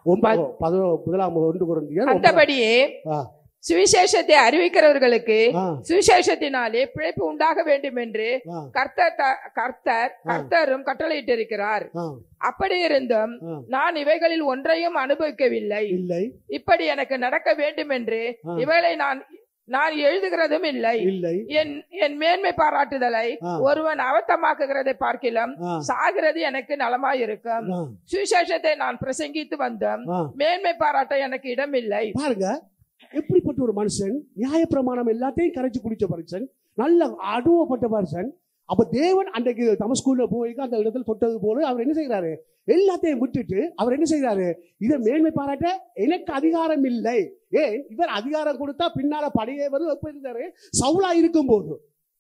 ஒன்பது பதினோ- முதலாம் ஒன்று குருந்தியர் ஒன்பதாம் அந்தபடியே ஆ, சுவிசேஷத்தை அறிவிக்கிறவர்களுக்கு ஆ, சுவிசேஷத்தினாலே பிழைப்பு உண்டாக வேண்டும் என்று ஆ, கர்த்தர் த- கர்த்தர் கர்த்தரும் கட்டளையிட்டிருக்கிறார் ஆ, அப்படி இருந்தும் ஆ. நான் இவைகளில் ஒன்றையும் அனுபவிக்கவில்லை இல்லை இப்படி எனக்கு நடக்க வேண்டும் என்று ஆ. இவைகளை நான் நான் எழுதுகிறதும் இல்லை இல்லை என் என் மேன்மை பாராட்டுதலை ஆ. ஒருவன் அவத்தமாக்குகிறதை பார்க்கிலும் ஆ, சாகிறது எனக்கு நலமாயிருக்கும் ஆ, சுவிசேஷத்தை நான் பிரசங்கித்து வந்தோம் ஆ. மேன்மை பாராட்ட எனக்கு இடமில்லை பாருங்க எப்படிப்பட்ட ஒரு மனுஷன் நியாயப்பிரமாணம் எல்லாத்தையும் கரைச்சு குடிச்ச மனுஷன் நல்ல அனுபவப்பட்ட மனுஷன் அப்ப தேவன் அன்றைக்கு தமஸ்கூல்ல போய் அந்த இடத்துல தொட்டது போல அவர் என்ன செய்யறாரு எல்லாத்தையும் விட்டுட்டு அவர் என்ன செய்யறாரு இதை மேன்மை பாராட்ட எனக்கு அதிகாரம் இல்லை ஏன் இவர் அதிகாரம் கொடுத்தா பின்னால படையே வரும் எப்ப இருந்தாரு சவுலா இருக்கும் போது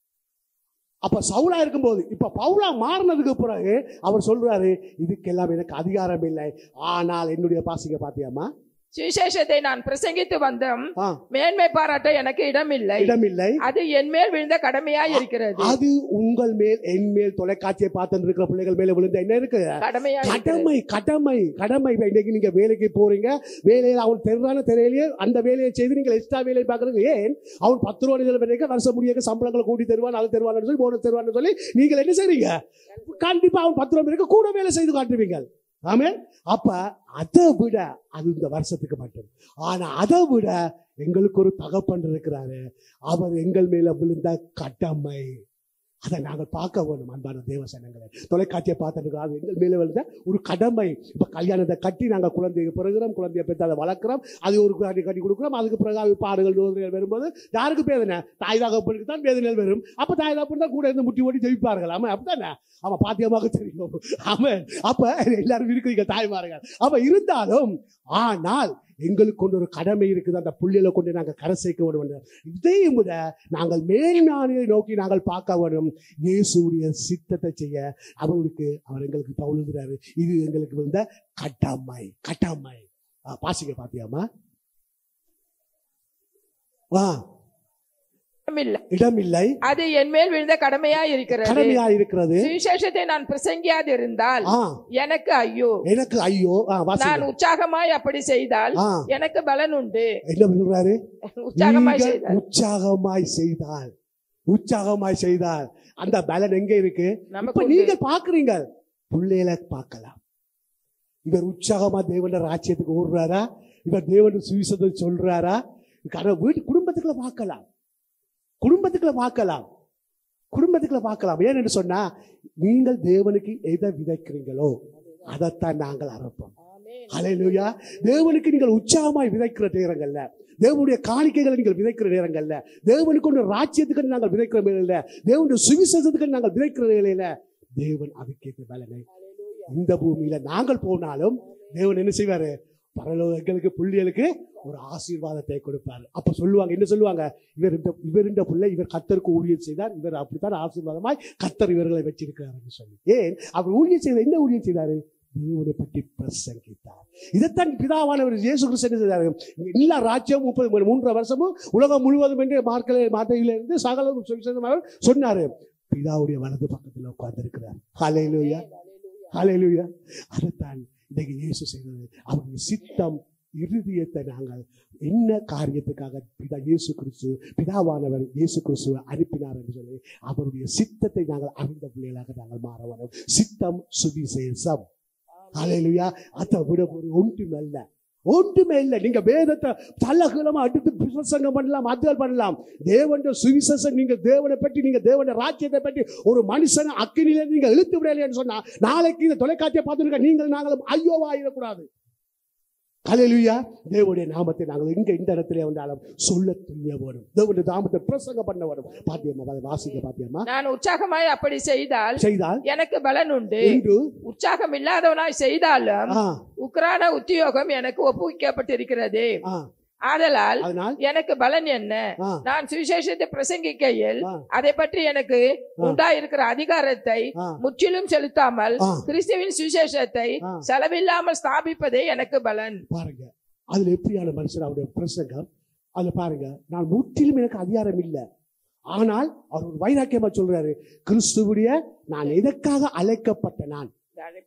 அப்ப சவுலா இருக்கும்போது இப்ப பவுலா மாறினதுக்கு பிறகு அவர் சொல்றாரு இதுக்கெல்லாம் எனக்கு அதிகாரம் இல்லை ஆனால் என்னுடைய பாசிங்க பாத்தியாமா சுவிசேஷத்தை நான் பிரசங்கித்து வந்தோம் ஆ, மேன்மை பாராட்ட எனக்கு இடமில்லை இடமில்லை அது என் மேல் விழுந்த கடமையா இருக்கிறது அது உங்கள் மேல் என் மேல் தொலைக்காட்சியை பார்த்துட்டு இருக்கிற பிள்ளைகள் மேல விழுந்த என்ன இருக்கு கடமையா இருக்கிறது. கடமை கடமை கடமை இப்ப இன்னைக்கு நீங்க வேலைக்கு போறீங்க வேலையில அவன் தெருவான தெரியலையே அந்த வேலையை செய்து நீங்க எக்ஸ்ட்ரா வேலையை பாக்குறது ஏன் அவன் பத்து ரூபா நிதியில் வரைக்கும் வருஷம் முடிய சம்பளங்களை கூட்டி தருவான் அது தருவான்னு சொல்லி போனஸ் தருவான்னு சொல்லி நீங்கள் என்ன செய்றீங்க கண்டிப்பா அவன் பத்து ரூபா வரைக்கும் கூட வேலை செய்து காட்டுவீங்க ஆமென் அப்ப அதை விட அது இந்த வருஷத்துக்கு மட்டும் ஆனா அதை விட எங்களுக்கு ஒரு தகப்பன் இருக்கிறாரு அவர் எங்கள் மேல விழுந்த கடமை அதை நாங்கள் பார்க்க வேணும் அன்பான தேவசனங்களை தொலைக்காட்சியை பார்த்துட்டு அது எங்கள் மேல விழுந்த ஒரு கடமை இப்ப கல்யாணத்தை கட்டி நாங்கள் குழந்தைய பிறகுறோம் குழந்தைய பெற்று அதை வளர்க்குறோம் அது ஒரு கட்டி கட்டி கொடுக்குறோம் அதுக்கு பிறகு அது பாடுகள் நோய்கள் வரும்போது யாருக்கு பேதனை தாய் தகப்பனுக்கு தான் வேதனைகள் வரும் அப்ப தாய் தகப்பன் தான் கூட இருந்து முட்டி ஓடி ஜெயிப்பார்கள் ஆமா அப்படித்தானே அவன் பாத்தியமாக தெரியும் ஆமாம் அப்ப எல்லாரும் இருக்கிறீங்க தாய்மார்கள் அப்ப இருந்தாலும் ஆனால் எங்களுக்கு கொண்டு ஒரு கடமை இருக்குது அந்த புள்ளியில கொண்டு நாங்கள் கரை சேர்க்க வேண்டும் இதையும் விட நாங்கள் மேல்ஞானியை நோக்கி நாங்கள் பார்க்க வேண்டும் இயேசுடைய சித்தத்தை செய்ய அவருக்கு அவர் எங்களுக்கு பவுலுகிறாரு இது எங்களுக்கு வந்த கடமை கடமை ஆ, பாசிக்க பாத்தியாமா வா இடமில்லை இடம் இல்லை அது என் மேல் விழுந்த கடமையா இருக்கிறது கடமையா இருக்கிறது சுவிசேஷத்தை நான் பிரசங்கியாது இருந்தால் ஆ எனக்கு ஐயோ எனக்கு ஐயோ ஆ நான் வாசிங்க உற்சாகமாய் அப்படி செய்தால் ஆ எனக்கு பலன் உண்டு என்ன சொல்றாரு உற்சாகமாய் நீங்கள் செய்தால் உற்சாகமாய் செய்தால் உற்சாகமாய் செய்தால் அந்த பலன் எங்க இருக்கு இப்ப நமக்கு நீங்க பாக்குறீங்க பிள்ளைகளை பார்க்கலாம் இவர் உற்சாகமா தேவன ராஜ்யத்துக்கு ஓடுறாரா இவர் தேவன் சுவிசத்தை சொல்றாரா கர- வீட்டு குடும்பத்துக்குள்ள பார்க்கலாம் குடும்பத்துக்குள்ள பார்க்கலாம் குடும்பத்துக்குள்ள பார்க்கலாம் ஏன்னு சொன்னா நீங்கள் தேவனுக்கு எதை விதைக்கிறீங்களோ அதைத்தான் நாங்கள் அறுப்போம் ஹalleluya தேவனுக்கு நீங்கள் உற்சாகமாய் விதைக்கிற நேரங்கள்ல தேவனுடைய காணிக்கைகளை நீங்கள் விதைக்கிற நேரங்கள்ல தேவனுக்கு ஒரு ராஜ்யத்துக்கு நாங்கள் விதைக்கிற வேலையில தேவனுடைய சுவிசேஷத்துக்கு நாங்கள் விதைக்கிற வேலையில தேவன் அதுக்கேற்ற பலனை இந்த பூமியில நாங்கள் போனாலும் தேவன் என்ன செய்வாரு பரலோகங்களுக்கு புள்ளிகளுக்கு ஒரு ஆசீர்வாதத்தை கொடுப்பார் அப்ப சொல்லுவாங்க என்ன சொல்லுவாங்க இவர் இந்த இவர் இந்த புள்ளை இவர் கத்தருக்கு ஊழியம் செய்தார் இவர் அப்படித்தான் ஆசீர்வாதமாய் கத்தர் இவர்களை வச்சிருக்கிறார் சொல்லி ஏன் அவர் ஊழியம் செய்த என்ன ஊழியம் செய்தாரு தேவனை பற்றி பிரசங்கித்தார் இதைத்தான் பிதாவானவர் இயேசு கிறிஸ்து என்ன செய்தாரு எல்லா ராஜ்யம் முப்பது மூன்றரை வருஷமும் உலகம் முழுவதும் என்று மார்க்கலை மாத்தையிலிருந்து சகல சுவிசேஷமாக சொன்னாரு பிதாவுடைய வலது பக்கத்தில் உட்கார்ந்து இருக்கிறார் ஹalleluya ஹalleluya அதைத்தான் இன்னைக்கு இயேசு செய்தது அவருடைய சித்தம் இருதயத்தை நாங்கள் என்ன காரியத்துக்காக பிதா இயேசு கிறிஸ்து பிதாவானவர் இயேசு கிறிஸ்துவை அனுப்பினார் என்று சொல்லி அவருடைய சித்தத்தை நாங்கள் அறிந்த பிள்ளைகளாக நாங்கள் மாற வேண்டும் சித்தம் சுவிசேஷம் ஹalleluya அதை விட ஒரு ஒன்றும் அல்ல ஒன்றுமே இல்லை நீங்க வேதத்தை தள்ளகீழமா அடுத்து பிரசங்கம் பண்ணலாம் அதுகள் பண்ணலாம் தேவனுடைய சுவிசேஷம் நீங்க தேவனை பற்றி நீங்க தேவனுடைய ராஜ்யத்தை பற்றி ஒரு மனுஷன் அக்கினியில நீங்க இழுத்து விடலைன்னு சொன்னா நாளைக்கு இந்த தொலைக்காட்சியை பார்த்துருக்க நீங்கள் நாங்களும் ஐயோவா ஆயிடக்கூடாது ஹalleluya தேவனுடைய நாமத்தை நாங்கள் எங்க இந்த இடத்துல வந்தாலும் சொல்ல தெரிய வேணும் தேவனுடைய நாமத்தை பிரசங்கம் பண்ண வேணும் பாத்தியம்மா வாசிக்க பாத்தியம்மா நான் உற்சாகமாய் அப்படி செய்தால் செய்தால் எனக்கு பலன் உண்டு என்று உற்சாகம் இல்லாதவனாய் செய்தாலும் ஆ, உக்ரான உத்தியோகம் எனக்கு ஒப்புவிக்கப்பட்டிருக்கிறது ஆ, ஆதலால் அதனால் எனக்கு பலன் என்ன ஆ, நான் சுவிசேஷத்தை பிரசங்கிக்கையில் ஆ. அதை பற்றி எனக்கு உண்டாயிருக்கிற அதிகாரத்தை ஆ. முற்றிலும் செலுத்தாமல் ஆ. கிறிஸ்துவின் சுவிசேஷத்தை ஆ. செலவில்லாமல் ஸ்தாபிப்பதே எனக்கு பலன் பாருங்க அதுல எப்படியான மனுஷன் அவருடைய பிரசங்கம் அதுல பாருங்க நான் முற்றிலும் எனக்கு அதிகாரம் இல்லை ஆனால் அவர் ஒரு வைராக்கியமா சொல்றாரு கிறிஸ்துவுடைய நான் எதற்காக அழைக்கப்பட்ட நான்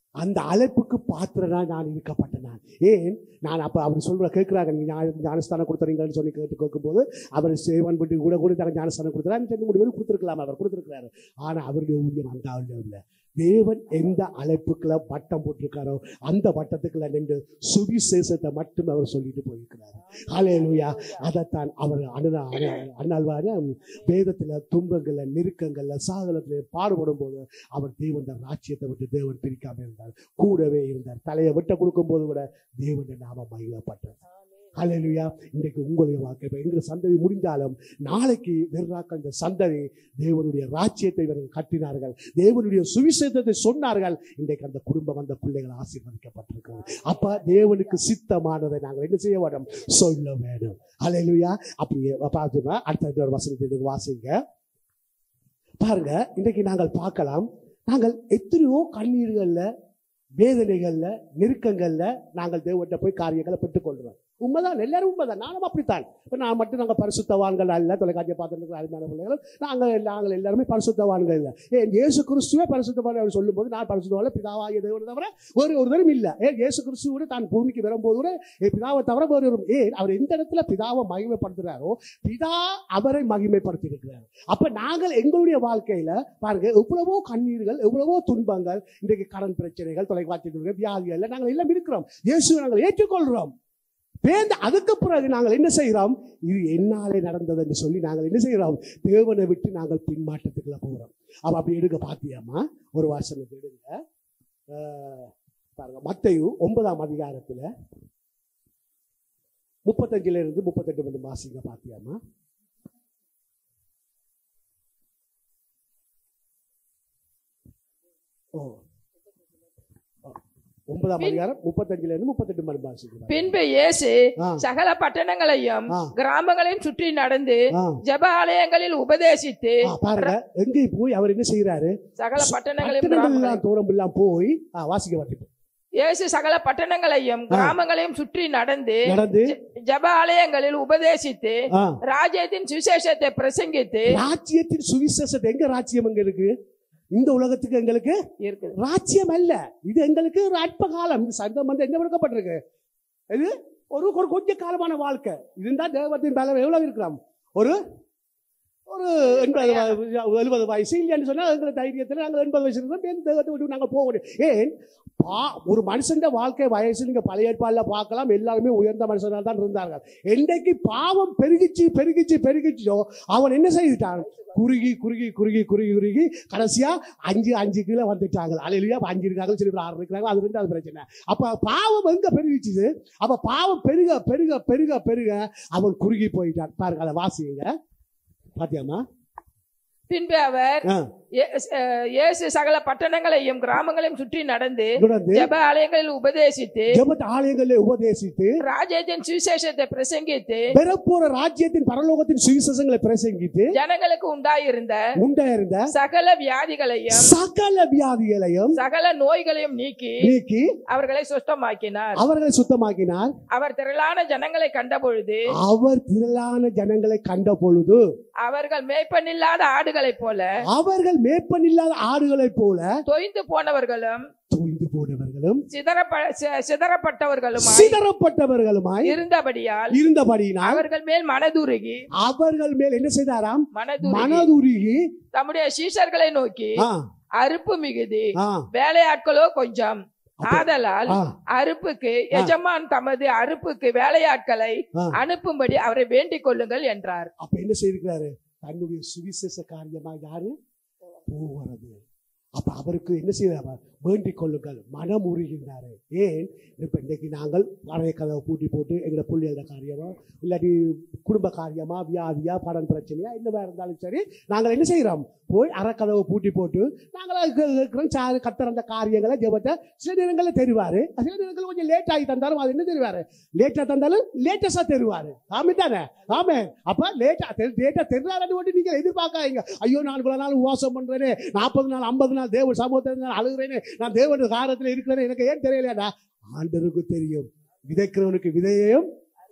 அந்த அழைப்புக்கு பாத்திரனா நான் இருக்கப்பட்டேன் நான் ஏன் நான் அப்ப அவர் சொல்ற கேட்கிறாங்க நீங்க ஞான- ஞானஸ்தானம் கொடுத்துறீங்கன்னு சொல்லி கேட்டு கேட்கும்போது அவர் சேவன் பட்டு கூட கூட தங்க ஞானஸ்தானம் கொடுத்துறாரு ரெண்டு மூணு பேர் கொடுத்துருக்கலாம் அவர் கொடுத்துருக்கிறாரு ஆனா அவருடைய ஊழியம் அந்த ஆளுடைய இல்லை தேவன் எந்த அழைப்புக்குள்ள வட்டம் போட்டிருக்காரோ அந்த வட்டத்துக்குள்ள நின்று சுவிசேஷத்தை மட்டும் அவர் சொல்லிட்டு போயிருக்கிறார் ஹalleluya அதைத்தான் அவர் அனுதா அண்ணாழ்வான வேதத்துல துன்பங்கள்ல நெருக்கங்கள்ல சாதனத்துல பாடுபடும் போது அவர் தேவன் ராஜ்யத்தை விட்டு தேவன் பிரிக்காம இருந்தார் கூடவே இருந்தார் தலையை விட்ட கொடுக்கும் போது கூட தேவன் நாம மகிழப்பட்டார் ஹalleluya இன்றைக்கு உங்களுடைய வாழ்க்கை இப்ப எங்க சந்ததி முடிஞ்சாலும் நாளைக்கு வெறுராக்கள் இந்த சந்ததி தேவனுடைய ராஜ்யத்தை இவர்கள் கட்டினார்கள் தேவனுடைய சுவிசேஷத்தை சொன்னார்கள் இன்றைக்கு அந்த குடும்பம் அந்த பிள்ளைகள் ஆசீர்வதிக்கப்பட்டிருக்கிறது அப்ப தேவனுக்கு சித்தமானதை நாங்கள் என்ன செய்ய வேண்டும் சொல்ல வேண்டும் ஹalleluya அப்படியே பார்த்தீங்கன்னா அடுத்த ஒரு வசனத்தை வாசிங்க பாருங்க இன்றைக்கு நாங்கள் பார்க்கலாம் நாங்கள் எத்தனையோ கண்ணீர்கள்ல வேதனைகள்ல நெருக்கங்கள்ல நாங்கள் தேவன்கிட்ட போய் காரியங்களை பெற்றுக்கொள்றோம் உண்மைதான் எல்லாரும் உண்மைதான் நானும் அப்படித்தான் இப்ப நான் மட்டும் நாங்கள் பரிசுத்தவான்கள் அல்ல தொலைக்காட்சியை பார்த்துட்டு இருக்கிற அருமையான பிள்ளைகள் நாங்கள் நாங்கள் எல்லாருமே பரிசுத்தவான்கள் இல்லை ஏன் இயேசு கிறிஸ்துவே பரிசுத்தவான் அவர் சொல்லும்போது நான் பரிசுத்தவான் பிதாவாகிய தேவனை தவிர ஒரு ஒருத்தரும் இல்லை ஏன் இயேசு கிறிஸ்துவோட தான் பூமிக்கு வரும்போது கூட ஏன் பிதாவை தவிர வேறு ஒரு ஏன் அவர் எந்த இடத்துல பிதாவை மகிமைப்படுத்துறாரோ பிதா அவரை மகிமைப்படுத்தி இருக்கிறார் அப்ப நாங்கள் எங்களுடைய வாழ்க்கையில பாருங்க எவ்வளவோ கண்ணீர்கள் எவ்வளவோ துன்பங்கள் இன்றைக்கு கடன் பிரச்சனைகள் தொலைக்காட்சி வியாதிகள் நாங்கள் எல்லாம் இருக்கிறோம் இயேசுவை நாங்கள் ஏற்றுக்கொள்றோம் பேர்ந்து அதுக்கு பிறகு நாங்கள் என்ன செய்கிறோம் இது என்னாலே நடந்தது என்று சொல்லி நாங்கள் என்ன செய்கிறோம் தேவனை விட்டு நாங்கள் பின்மாற்றத்துக்குள்ள போகிறோம் அவ அப்படி எடுக்க பாத்தியாமா ஒரு வாசனத்தை எடுங்க அஹ், பாருங்க மத்தையு ஒன்பதாம் அதிகாரத்துல முப்பத்தஞ்சுல இருந்து முப்பத்தெட்டு மணி வாசிங்க பாத்தியாமா ஓ ஓ. ஒன்பதாம் அதிகாரம் முப்பத்தஞ்சுல இருந்து முப்பத்தெட்டு மணி வாசிங்க பின்பு இயேசு ஆ. சகல பட்டணங்களையும் ஆ. கிராமங்களையும் சுற்றி நடந்து ஆ, ஜெப ஆலயங்களில் உபதேசித்து ஆ, பாருங்க எங்கே போய் அவர் என்ன செய்யறாரு சகல பட்டணங்களையும் பட்டணங்கள் கிராமங்களையும் எல்லாம் தூரம் எல்லாம் போய் ஆ, வாசிக்க மாட்டேன் இயேசு சகல பட்டணங்களையும் கிராமங்களையும் சுற்றி நடந்து நடந்து ஜெப ஆலயங்களில் உபதேசித்து ஆ, ராஜ்யத்தின் சுவிசேஷத்தை பிரசங்கித்து ராஜ்யத்தின் சுவிசேஷத்தை எங்க ராஜ்யம் எங்க இருக்கு இந்த உலகத்துக்கு எங்களுக்கு இருக்குது ராஜ்யம் அல்ல இது எங்களுக்கு ஒரு அற்ப காலம் இந்த சங்கம் வந்து எங்க விடுக்கப்பட்டிருக்கு இது ஒரு ஒரு கொஞ்ச காலமான வாழ்க்கை இருந்தா தேவத்தின் பலம் எவ்வளவு இருக்கலாம் ஒரு ஒரு எண்பது வ- எழுபது வயசு இல்லைன்னு சொன்னா எங்களை தைரியத்தில் நாங்கள் எண்பது வயசு இருக்கோம் பேருந்து தேவத்தை விட்டு நாங்கள் போக முடியும் ஏன் பா- ஒரு மனுஷன் வாழ்க்கை வயசு நீங்க பழைய ஏற்பாடுல பார்க்கலாம் எல்லாருமே உயர்ந்த மனுஷனாக தான் இருந்தார்கள் என்றைக்கு பாவம் பெருகிச்சு பெருகிச்சு பெருகிச்சோ அவன் என்ன செய்துட்டான் குறுகி குறுகி குறுகி குறுகி குறுகி கடைசியா அஞ்சு அஞ்சு கிலோ வந்துட்டாங்க அலையிலயா அஞ்சு இருக்காங்க சில பேர் ஆறு இருக்கிறாங்க அது ரெண்டு அது பிரச்சனை அப்ப பாவம் எங்க பெருகிச்சுது அப்ப பாவம் பெருக பெருக பெருக பெருக அவன் குறுகி போயிட்டான் பாருங்க அதை வாசிங்க பாத்தியாமா பின்பு அவர் ஆ, இயே- அஹ் இயேசு சகல பட்டணங்களையும் கிராமங்களையும் சுற்றி நடந்து தொடர்ந்து ஜெப ஆலயங்களில் உபதேசித்து ஜெபத் ஆலயங்களை உபதேசித்து ராஜ்யத்தின் சுவிசேஷத்தை பிரசங்கித்து பெறப்போற ராஜ்யத்தின் பரலோகத்தின் சுவிசேஷங்களை பிரசங்கித்து ஜனங்களுக்கு உண்டாயிருந்த உண்டாயிருந்த சகல வியாதிகளையும் சகல வியாதிகளையும் சகல நோய்களையும் நீக்கி நீக்கி அவர்களை சுத்தமாக்கினார் அவர்களை சுத்தமாக்கினார் அவர் திரளான ஜனங்களை கண்டபொழுது அவர் திரளான ஜனங்களை கண்ட பொழுது அவர்கள் மேய்ப்பனில்லாத ஆடுகளைப் போல அவர்கள் மேற்பனில்லாத ஆடுகளைப் போல தொய்ந்து போனவர்களும் தூய்ந்து போனவர்களும் சிதறப்ப சி- சிதறப்பட்டவர்களுமாய் சிதறப்பட்டவர்களுமாய் இருந்தபடியால் இருந்தபடியினால் அவர்கள் மேல் மனதுருகி அவர்கள் மேல் என்ன செய்தாராம் மனதுருகி மனதுருகி தம்முடைய சீஷர்களை நோக்கி ஆ, அறுப்பு மிகுதி ஆ, வேலையாட்களோ கொஞ்சம் ஆதலால் ஆ, அறுப்புக்கு எஜமான் தமது அறுப்புக்கு வேலையாட்களை ஆ. அனுப்பும்படி அவரை வேண்டிக் கொள்ளுங்கள் என்றார் அப்ப என்ன செய்திருக்கிறாரு தன்னுடைய சுவிசேஷ காரியமா யாரு போகிறது அப்ப அவருக்கு என்ன செய்யறாரு வேண்டிக் கொள்ளுங்கள் மனம் உருகின்றாரு ஏன் இப்ப இன்னைக்கு நாங்கள் பழைய கதவை பூட்டி போட்டு எங்களை புள்ளியோட காரியமா இல்லாட்டி குடும்ப காரியமா வியாதியா கடன் பிரச்சனையா என்னவா இருந்தாலும் சரி நாங்கள் என்ன செய்யறோம் போய் அறக்கதவை பூட்டி போட்டு நாங்கள் சாரு கத்துற அந்த காரியங்களை ஜெபத்தை சில நேரங்களில் தெரிவாரு சில நேரங்களில் கொஞ்சம் லேட் ஆகி தந்தாலும் அது என்ன தெரிவாரு லேட்டா தந்தாலும் லேட்டஸ்டா தெரிவாரு ஆமே தானே ஆமே அப்ப லேட்டா லேட்டா தெரியாத மட்டும் நீங்க எதிர்பார்க்காதீங்க ஐயோ நான் இவ்வளவு நாள் உபவாசம் பண்றேனே நாற்பது நாள் ஐம்பது நாள் தேவ சமூகத்தில் நான் அழுகிறேனே நான் தேவன் காரத்தில் இருக்கிறேன் எனக்கு ஏன் தெரியலையாடா ஆண்டருக்கு தெரியும் விதைக்கிறவனுக்கு விதையையும்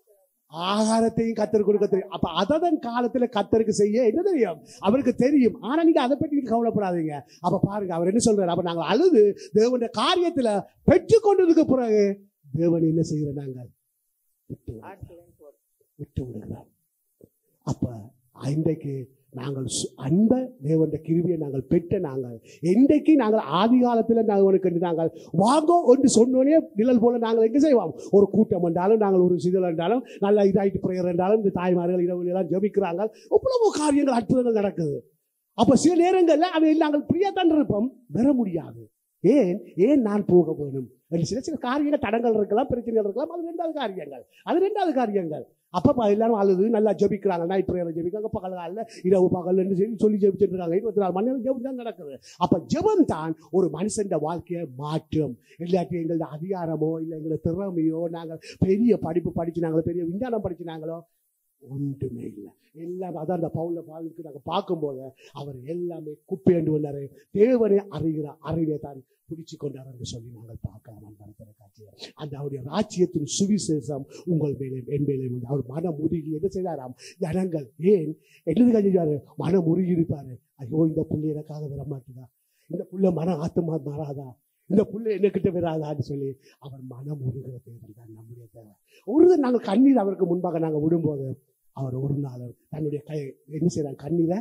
ஆகாரத்தையும் கத்தர் கொடுக்க தெரியும் அப்ப அதன் காலத்துல கத்தருக்கு செய்ய என்ன தெரியும் அவருக்கு தெரியும் ஆனா நீங்க அதை பற்றி நீங்க கவலைப்படாதீங்க அப்ப பாருங்க அவர் என்ன சொல்றாரு அப்ப நாங்கள் அழுது தேவனுடைய காரியத்துல பெற்று கொண்டதுக்கு பிறகு தேவன் என்ன செய்கிற நாங்கள் விட்டு விடுகிறார். விட்டு விடுகிறார் அப்ப இன்றைக்கு நாங்கள் சு- அந்த தேவனுடைய கிருவியை நாங்கள் பெற்ற நாங்கள் இன்றைக்கு நாங்கள் ஆதி காலத்தில் நாங்கள் நாங்கள் வாங்கோ என்று சொன்னோனே நிழல் போல நாங்கள் எங்க செய்வோம் ஒரு கூட்டம் என்றாலும் நாங்கள் ஒரு சிதல் என்றாலும் நல்ல இதாயிட்டு பிரேயர் என்றாலும் இந்த தாய்மார்கள் இரவு எல்லாம் ஜபிக்கிறாங்க எவ்வளவு காரியங்கள் அற்புதங்கள் நடக்குது அப்ப சில நேரங்கள்ல அவை நாங்கள் பிரியத்தான் இருப்போம் பெற முடியாது ஏன் ஏன் நான் போக வேணும் என்று சில சில காரியங்கள் தடங்கள் இருக்கலாம் பிரச்சனைகள் இருக்கலாம் அது ரெண்டாவது காரியங்கள் அது ரெண்டாவது காரியங்கள் அப்பப்ப எல்லாரும் அழுது நல்லா ஜபிக்கிறாங்க நைட் பிரேயர் ஜபிக்கிறாங்க பகல் காலில் இரவு பகல் என்று சொல்லி சொல்லி ஜபிச்சுட்டு இருக்காங்க இருபத்தி நாலு மணி நேரம் ஜெபம் தான் நடக்குது அப்ப ஜெபம் தான் ஒரு மனுஷன் வாழ்க்கையை மாற்றும் இல்லாட்டி எங்களது அதிகாரமோ இல்லை எங்களது திறமையோ நாங்கள் பெரிய படிப்பு படிச்சு நாங்களோ பெரிய விஞ்ஞானம் படிச்சு நாங்களோ ஒன்றுமே இல்லை எல்லாம் அதான் அந்த பவுல பாலுக்கு நாங்கள் பார்க்கும்போது அவர் எல்லாமே குப்பையண்டு வந்தாரு தேவனை அறிகிற அறிவை தான் பிடிச்சு கொண்டார் என்று சொல்லி நாங்கள் பார்க்கலாம் அன்பான தொலைக்காட்சியை அந்த அவருடைய ராஜ்யத்தின் சுவிசேஷம் உங்கள் மேலே என் மேலே உண்டு அவர் மனம் உருகி என்ன செய்தாராம் ஜனங்கள் ஏன் என்னது கழிஞ்சாரு மனம் உருகி இருப்பாரு ஐயோ இந்த புள்ளை எனக்காக வர மாட்டுதா இந்த புள்ள மன ஆத்மா மாறாதா இந்த புள்ள என்னக்கிட்ட வராதான்னு சொல்லி அவர் மனம் உருகிற தேவன் தான் நம்முடைய தேவை ஒரு நாங்கள் கண்ணீர் அவருக்கு முன்பாக நாங்கள் விடும்போது அவர் ஒரு நாள் தன்னுடைய கை என்ன செய்யறாங்க கண்ணீரை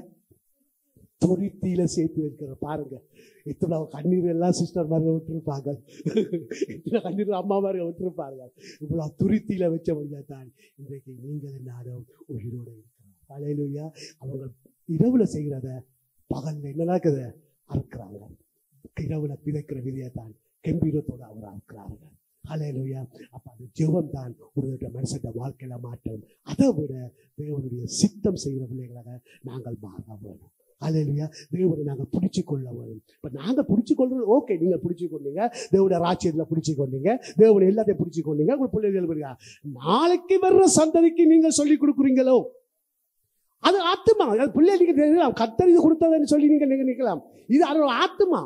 துருத்தியில சேர்த்து வைக்கிற பாருங்க இத்தனை கண்ணீர் எல்லாம் சிஸ்டர் மாதிரி விட்டுருப்பாங்க இத்தனை கண்ணீர் அம்மா மாதிரி விட்டுருப்பாங்க இவ்வளவு துருத்தியில வச்ச முடியாதான் இன்றைக்கு நீங்கள் நானும் உயிரோட இருக்கிறோம் அலையிலுயா அவங்க இரவுல செய்கிறத பகல்ல என்ன நடக்குது அறுக்கிறாங்க இரவுல பிதைக்கிற விதியை தான் கம்பீரத்தோட அவர் அறுக்கிறார்கள் அலையிலுயா அப்ப அது ஜெபம் தான் ஒரு மனுஷன் வாழ்க்கையில மாற்றம் அதை விட தேவனுடைய சித்தம் செய்கிற பிள்ளைகளாக நாங்கள் மாற வேணும் அலையிலுயா தேவனை நாங்கள் பிடிச்சு கொள்ள வேணும் இப்ப நாங்க பிடிச்சு கொள்றது ஓகே நீங்க பிடிச்சு கொண்டீங்க தேவனுடைய ராஜ்யத்துல பிடிச்சு கொண்டீங்க தேவனை எல்லாத்தையும் பிடிச்சு கொண்டீங்க உங்க பிள்ளைகள் வருங்க நாளைக்கு வர்ற சந்ததிக்கு நீங்க சொல்லி கொடுக்குறீங்களோ அது ஆத்துமா அது பிள்ளை நீங்க தெரியலாம் கத்தர் இது கொடுத்ததுன்னு சொல்லி நீங்க நீங்க நிக்கலாம் இது அது ஒரு ஆத்துமா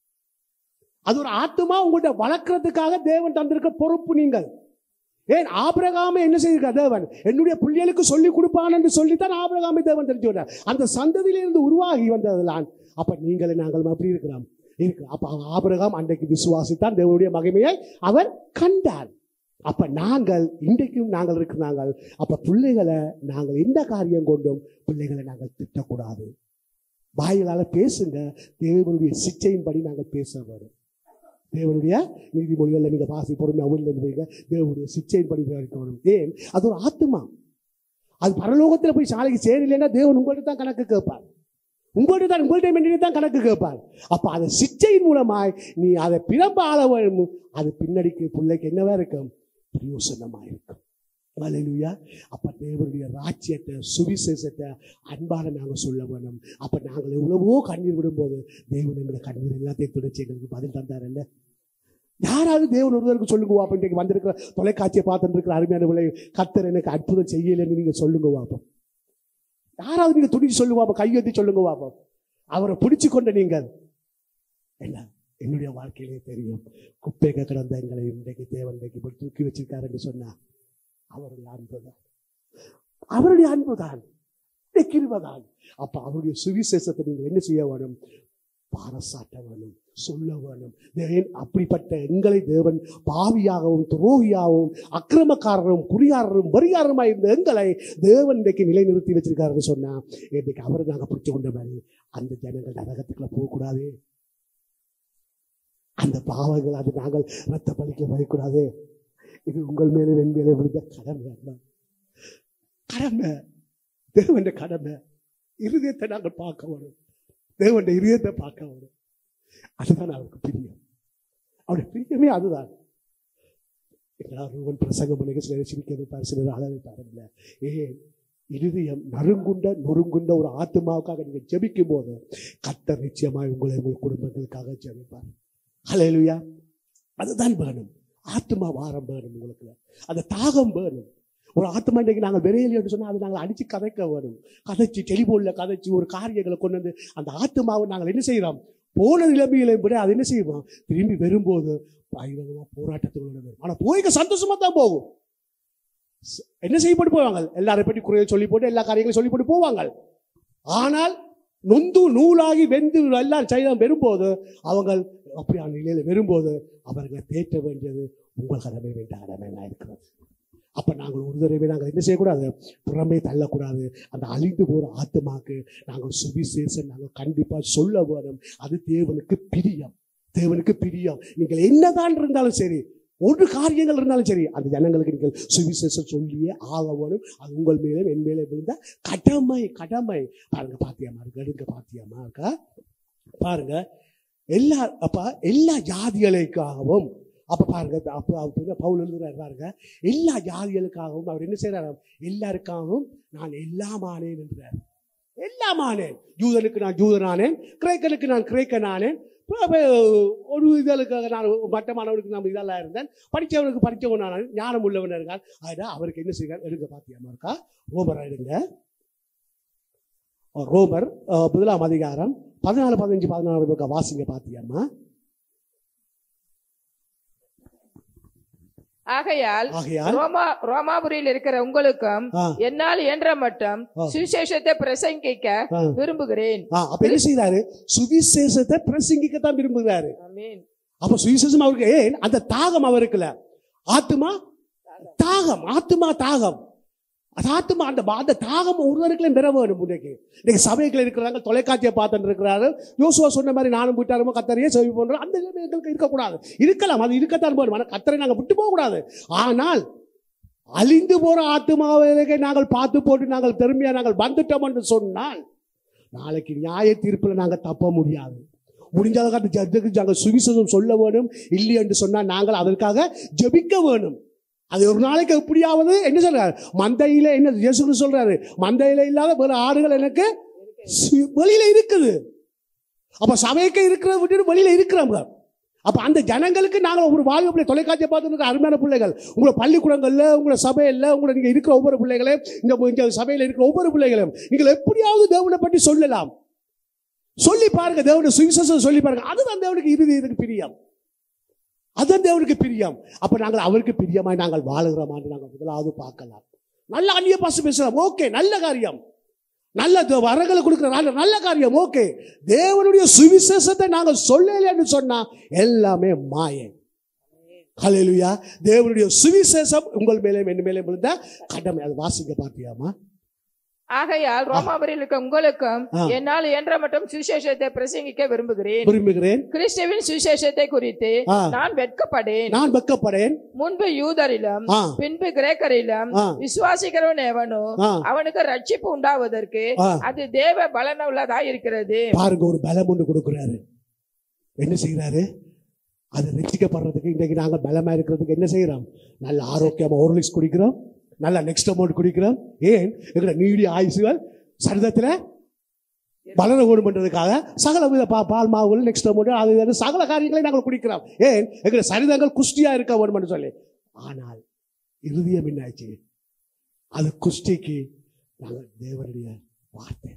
அது ஒரு ஆத்துமா உங்கள்கிட்ட வளர்க்கறதுக்காக தேவன் தந்திருக்க பொறுப்பு நீங்கள் ஏன் ஆபிரகாமை என்ன செய்திருக்கார் தேவன் என்னுடைய பிள்ளைகளுக்கு சொல்லி கொடுப்பான் என்று சொல்லித்தான் ஆபிரகாமை தேவன் தெரிஞ்சு விட்டார் அந்த சந்ததியிலிருந்து உருவாகி வந்ததுதான் அப்ப நீங்களே நாங்கள் அப்படி இருக்கலாம் இருக்கு அப்ப ஆபிரகாம் அன்றைக்கு விசுவாசித்தான் தேவனுடைய மகிமையை அவர் கண்டார் அப்ப நாங்கள் இன்றைக்கும் நாங்கள் இருக்கிறாங்க அப்ப பிள்ளைகளை நாங்கள் எந்த காரியம் கொண்டும் பிள்ளைகளை நாங்கள் திட்டக்கூடாது வாயிலால பேசுங்க தேவனுடைய சிச்சையின்படி நாங்கள் பேச வரும் தேவனுடைய நீதிமொழிகளில் நீங்க வாசி பொறுமை அவிழ்ந்து போய்ங்க தேவனுடைய சிச்சையின்படி பேச வரும் ஏன் அது ஒரு ஆத்துமா அது பரலோகத்தில் போய் சாலைக்கு சேரலைன்னா தேவன் உங்கள்ட்ட தான் கணக்கு கேட்பார் உங்கள்ட்ட தான் உங்கள்ட்ட வேண்டிய தான் கணக்கு கேட்பார் அப்ப அதை சிச்சையின் மூலமாய் நீ அதை பிறப்ப ஆள வேணும் அது பின்னடிக்கு பிள்ளைக்கு என்னவா இருக்கும் பிரயோசனமா இருக்கும் அல்லேலூயா அப்ப தேவனுடைய ராஜ்யத்தை சுவிசேஷத்தை அன்பாக நாங்க சொல்ல வேணும் அப்ப நாங்கள் எவ்வளவோ கண்ணீர் விடும்போது தேவன் எங்களை கண்ணீர் எல்லாத்தையும் துடைச்சி எங்களுக்கு பதில் தந்தார் இல்ல யாராவது தேவன் ஒருவருக்கு சொல்லுங்க வாப்பா இன்றைக்கு வந்திருக்கிற தொலைக்காட்சியை பார்த்துட்டு இருக்கிற அருமையான விலை கத்தர் எனக்கு அற்புதம் செய்யலைன்னு நீங்க சொல்லுங்க வாப்போம் யாராவது நீங்க துடிச்சு சொல்லுங்க வாப்பா கையெழுத்தி சொல்லுங்க வாப்போம் அவரை பிடிச்சு கொண்ட நீங்கள் என்ன என்னுடைய வாழ்க்கையிலே தெரியும் குப்பைக்கு கிடந்த எங்களை இன்றைக்கு தேவன் இன்றைக்கு இப்படி தூக்கி வச்சிருக்காருன்னு சொன்னா அவருடைய அன்புதான் அவருடைய அன்புதான் கிருபதான் அப்ப அவருடைய சுவிசேஷத்தை நீங்கள் என்ன செய்ய வேணும் பாரசாட்ட வேணும் சொல்ல வேணும் தேவன் அப்படிப்பட்ட எங்களை தேவன் பாவியாகவும் துரோகியாகவும் அக்கிரமக்காரரும் குறியாரரும் வரிகாரருமாய் இருந்த எங்களை தேவன் இன்றைக்கு நிலைநிறுத்தி வச்சிருக்காருன்னு சொன்னா இன்றைக்கு அவரை நாங்கள் பிடிச்சு கொண்ட மாதிரி அந்த ஜனங்கள் நரகத்துக்குள்ள போகக்கூடாது அந்த பாவங்கள் அது நாங்கள் ரத்த பலிக்கு வரக்கூடாது இது உங்கள் மேலே என் மேலே விழுந்த கடமை அண்ணா கடமை தேவனுடைய கடமை இருதயத்தை நாங்கள் பார்க்க வேணும் தேவனுடைய இருதயத்தை பார்க்க வேணும் அதுதான் அவருக்கு பிரியம் அவருடைய பிரியமே அதுதான் எல்லாரும் பிரசங்கம் பண்ணி சிலர் சிரிக்க வைப்பார் சிலர் அழ வைப்பார் இல்லை ஏ இருதயம் நறுங்குண்ட நொறுங்குண்ட ஒரு ஆத்மாவுக்காக நீங்க ஜெபிக்கும் போது கத்தர் நிச்சயமாய் உங்களை உங்கள் குடும்பங்களுக்காக ஜெபிப்பார் ஹalleluya அதுதான் வேணும் ஆத்மா வாரம் வேணும் உங்களுக்கு அந்த தாகம் வேணும் ஒரு ஆத்மா இன்றைக்கு நாங்கள் விரையில சொன்னா அதை நாங்கள் அடிச்சு கதைக்க வேணும் கதைச்சு டெலிபோன்ல கதைச்சு ஒரு காரியங்களை கொண்டு வந்து அந்த ஆத்மாவை நாங்கள் என்ன செய்யறோம் போன நிலைமையில விட அது என்ன செய்வோம் திரும்பி வரும்போது பயங்கரமா போராட்டத்துக்குள்ள வரும் ஆனா போய்க்க சந்தோஷமா தான் போகும் ஸ்- என்ன செய்யப்பட்டு போவாங்க எல்லாரை பற்றி குறைய சொல்லி போட்டு எல்லா காரியங்களும் சொல்லி போட்டு போவாங்க ஆனால் நொந்து நூலாகி வெந்து எல்லாம் செய்த வரும்போது அவங்க அப்படியான நிலையில வரும்போது அவர்களை தேற்ற வேண்டியது உங்கள் கடமை வேண்ட கடமை தான் இருக்கிறது அப்ப நாங்கள் ஒரு தடவை நாங்கள் என்ன செய்யக்கூடாது புறமே தள்ளக்கூடாது அந்த அழிந்து போற ஆத்மாக்கு நாங்கள் சுவிசேஷம் நாங்கள் கண்டிப்பா சொல்ல வேணும் அது தேவனுக்கு பிரியம் தேவனுக்கு பிரியம் நீங்கள் என்னதான் இருந்தாலும் சரி ஒரு காரியங்கள் இருந்தாலும் சரி அந்த ஜனங்களுக்கு நீங்கள் சுவிசேஷம் சொல்லியே ஆக வேணும் அது உங்கள் மேலும் என் மேலே விழுந்த கடமை கடமை பாருங்க பாத்தியம்மா இருக்கு எடுங்க பாத்தியம்மா இருக்கா பாருங்க எல்லா அப்ப எல்லா ஜாதிகளுக்காகவும் அப்ப பாருங்க அப்ப அப்ப பவுல் எழுதுறாரு பாருங்க எல்லா ஜாதிகளுக்காகவும் அவர் என்ன செய்யறாரு எல்லாருக்காகவும் நான் எல்லாமானேன் என்றார் எல்லாமானேன் யூதனுக்கு நான் யூதனானேன் கிரேக்கனுக்கு நான் கிரேக்கனானேன் அப்ப ஒரு இதழுக்காக நான் மட்டமானவனுக்கு நான் இதெல்லாம் இருந்தேன் படித்தவனுக்கு படித்தவன் நான் ஞானம் உள்ளவன் இருக்கான் அதுதான் அவருக்கு என்ன செய்கிறார் எடுங்க பாத்தியமா இருக்கா ரோமர் எடுங்க ரோமர் அஹ், முதலாம் அதிகாரம் பதினாலு பதினஞ்சு பதினாறு பக்கம் வாசிங்க பாத்தியம்மா ஆகையால் ஆகையால் ரோமா ரோமாபுரியில் இருக்கிற உங்களுக்கும் ஆ, என்னால் என்ற மட்டும் ஆ. சுவிசேஷத்தை பிரசங்கிக்க ஆ, விரும்புகிறேன் ஆ, அப்ப என்ன செய்யறாரு சுவிசேஷத்தை பிரசங்கிக்கத்தான் விரும்புகிறாரு ஆமென். அப்ப சுவிசேஷம் அவருக்கு ஏன் அந்த தாகம் அவருக்குல ஆத்துமா தாகம் ஆத்துமா தாகம் அது ஆத்துமா அந்த பா- அந்த தாகம் ஒருவருக்குள்ள பெற வேணும் இன்னைக்கு இன்னைக்கு சபைகள் இருக்கிறாங்க தொலைக்காட்சியை பார்த்துட்டு இருக்கிறாரு யோசுவா சொன்ன மாதிரி நானும் விட்டாருமோ கத்தரையே செவி பண்றோம் அந்த நிலைமை எங்களுக்கு இருக்கக்கூடாது இருக்கலாம் அது இருக்கத்தான் வேணும் ஆனா கத்தரை நாங்க விட்டு போக கூடாது ஆனால் அழிந்து போற ஆத்துமாவை நாங்கள் பார்த்து போட்டு நாங்கள் பெருமையா நாங்கள் வந்துட்டோம் என்று சொன்னால் நாளைக்கு நியாய தீர்ப்புல நாங்க தப்ப முடியாது முடிஞ்சதாக அந்த ஜட்ஜுக்கு நாங்கள் சுவிசேஷம் சொல்ல வேணும் இல்லை என்று சொன்னால் நாங்கள் அதற்காக ஜெபிக்க வேணும் அது ஒரு நாளைக்கு எப்படியாவது என்ன சொல்றாரு மந்தையில என்ன இயேசு கிறிஸ்து சொல்றாரு மந்தையில இல்லாத வேற ஆடுகள் எனக்கு சு- வெளியில இருக்குது அப்ப சபைக்கு இருக்கிறத விட்டுட்டு வெளியில இருக்கிறவங்க அப்ப அந்த ஜனங்களுக்கு நாங்கள் ஒரு வாழ்வு பிள்ளை தொலைக்காட்சியை பார்த்துருக்க அருமையான பிள்ளைகள் உங்களை பள்ளிக்கூடங்கள்ல உங்களை சபையில உங்களை நீங்க இருக்கிற ஒவ்வொரு பிள்ளைகளையும் இந்த இந்த சபையில இருக்கிற ஒவ்வொரு பிள்ளைகளையும் நீங்கள் எப்படியாவது தேவனை பற்றி சொல்லலாம் சொல்லி பாருங்க தேவனுடைய சுவிசேஷம் சொல்லி பாருங்க அதுதான் தேவனுக்கு இறுதி இதுக்கு பிரியம் அதுதான் தேவனுக்கு பிரியம் அப்ப நாங்கள் அவருக்கு பிரியமாய் நாங்கள் வாழுகிறோமான்னு நாங்கள் முதலாவது பார்க்கலாம் நல்ல அந்நிய பாசம் பேசலாம் ஓகே நல்ல காரியம் நல்ல தே- வரங்களை கொடுக்கிற நல்ல நல்ல காரியம் ஓகே தேவனுடைய சுவிசேஷத்தை நாங்கள் சொல்லலைன்னு சொன்னா எல்லாமே மாயை ஹalleluya தேவனுடைய சுவிசேஷம் உங்கள் மேலே என் மேலே விழுந்த கடமை அது வாசிக்க பார்த்தியாமா ஆகையால் ரோமாபுரியில் இருக்க உங்களுக்கும் ஆ. என்னால் என்ற மட்டும் சுவிசேஷத்தை பிரசங்கிக்க விரும்புகிறேன் விரும்புகிறேன் கிறிஸ்துவின் சுவிசேஷத்தை குறித்து ஆ. நான் வெட்கப்படேன் நான் வெக்கப்படேன் முன்பு யூதரிலும் ஆ பின்பு கிரேக்கரிலும் ஆ விசுவாசிக்கிறவன் எவனோ ஆ அவனுக்கு ரட்சிப்பு உண்டாவதற்கு ஆ அது தேவ பலன உள்ளதா இருக்கிறது பாருங்க ஒரு பலம் ஒன்று கொடுக்குறாரு என்ன செய்யறாரு அது ரசிக்கப்படுறதுக்கு இன்றைக்கு நாங்க பலமா இருக்கிறதுக்கு என்ன செய்யறோம் நல்ல ஆரோக்கியமா ஓர்லிக்ஸ் குடிக்கிறோம் நல்ல நெக்ஸ்ட் அமௌண்ட் குடிக்கிறோம் ஏன் எங்களோட நீடிய ஆயுசுகள் சரிதத்துல வளர வேணும் பண்றதுக்காக சகல வித பா பால் மாவுகள் நெக்ஸ்ட் அமௌண்ட் அது இது சகல காரியங்களை நாங்கள் குடிக்கிறோம் ஏன் எங்களோட சரிதங்கள் குஷ்டியா இருக்க வேணும் என்று சொல்லி ஆனால் இறுதியம் என்னாச்சு அது குஷ்டிக்கு நாங்கள் தேவனுடைய வார்த்தை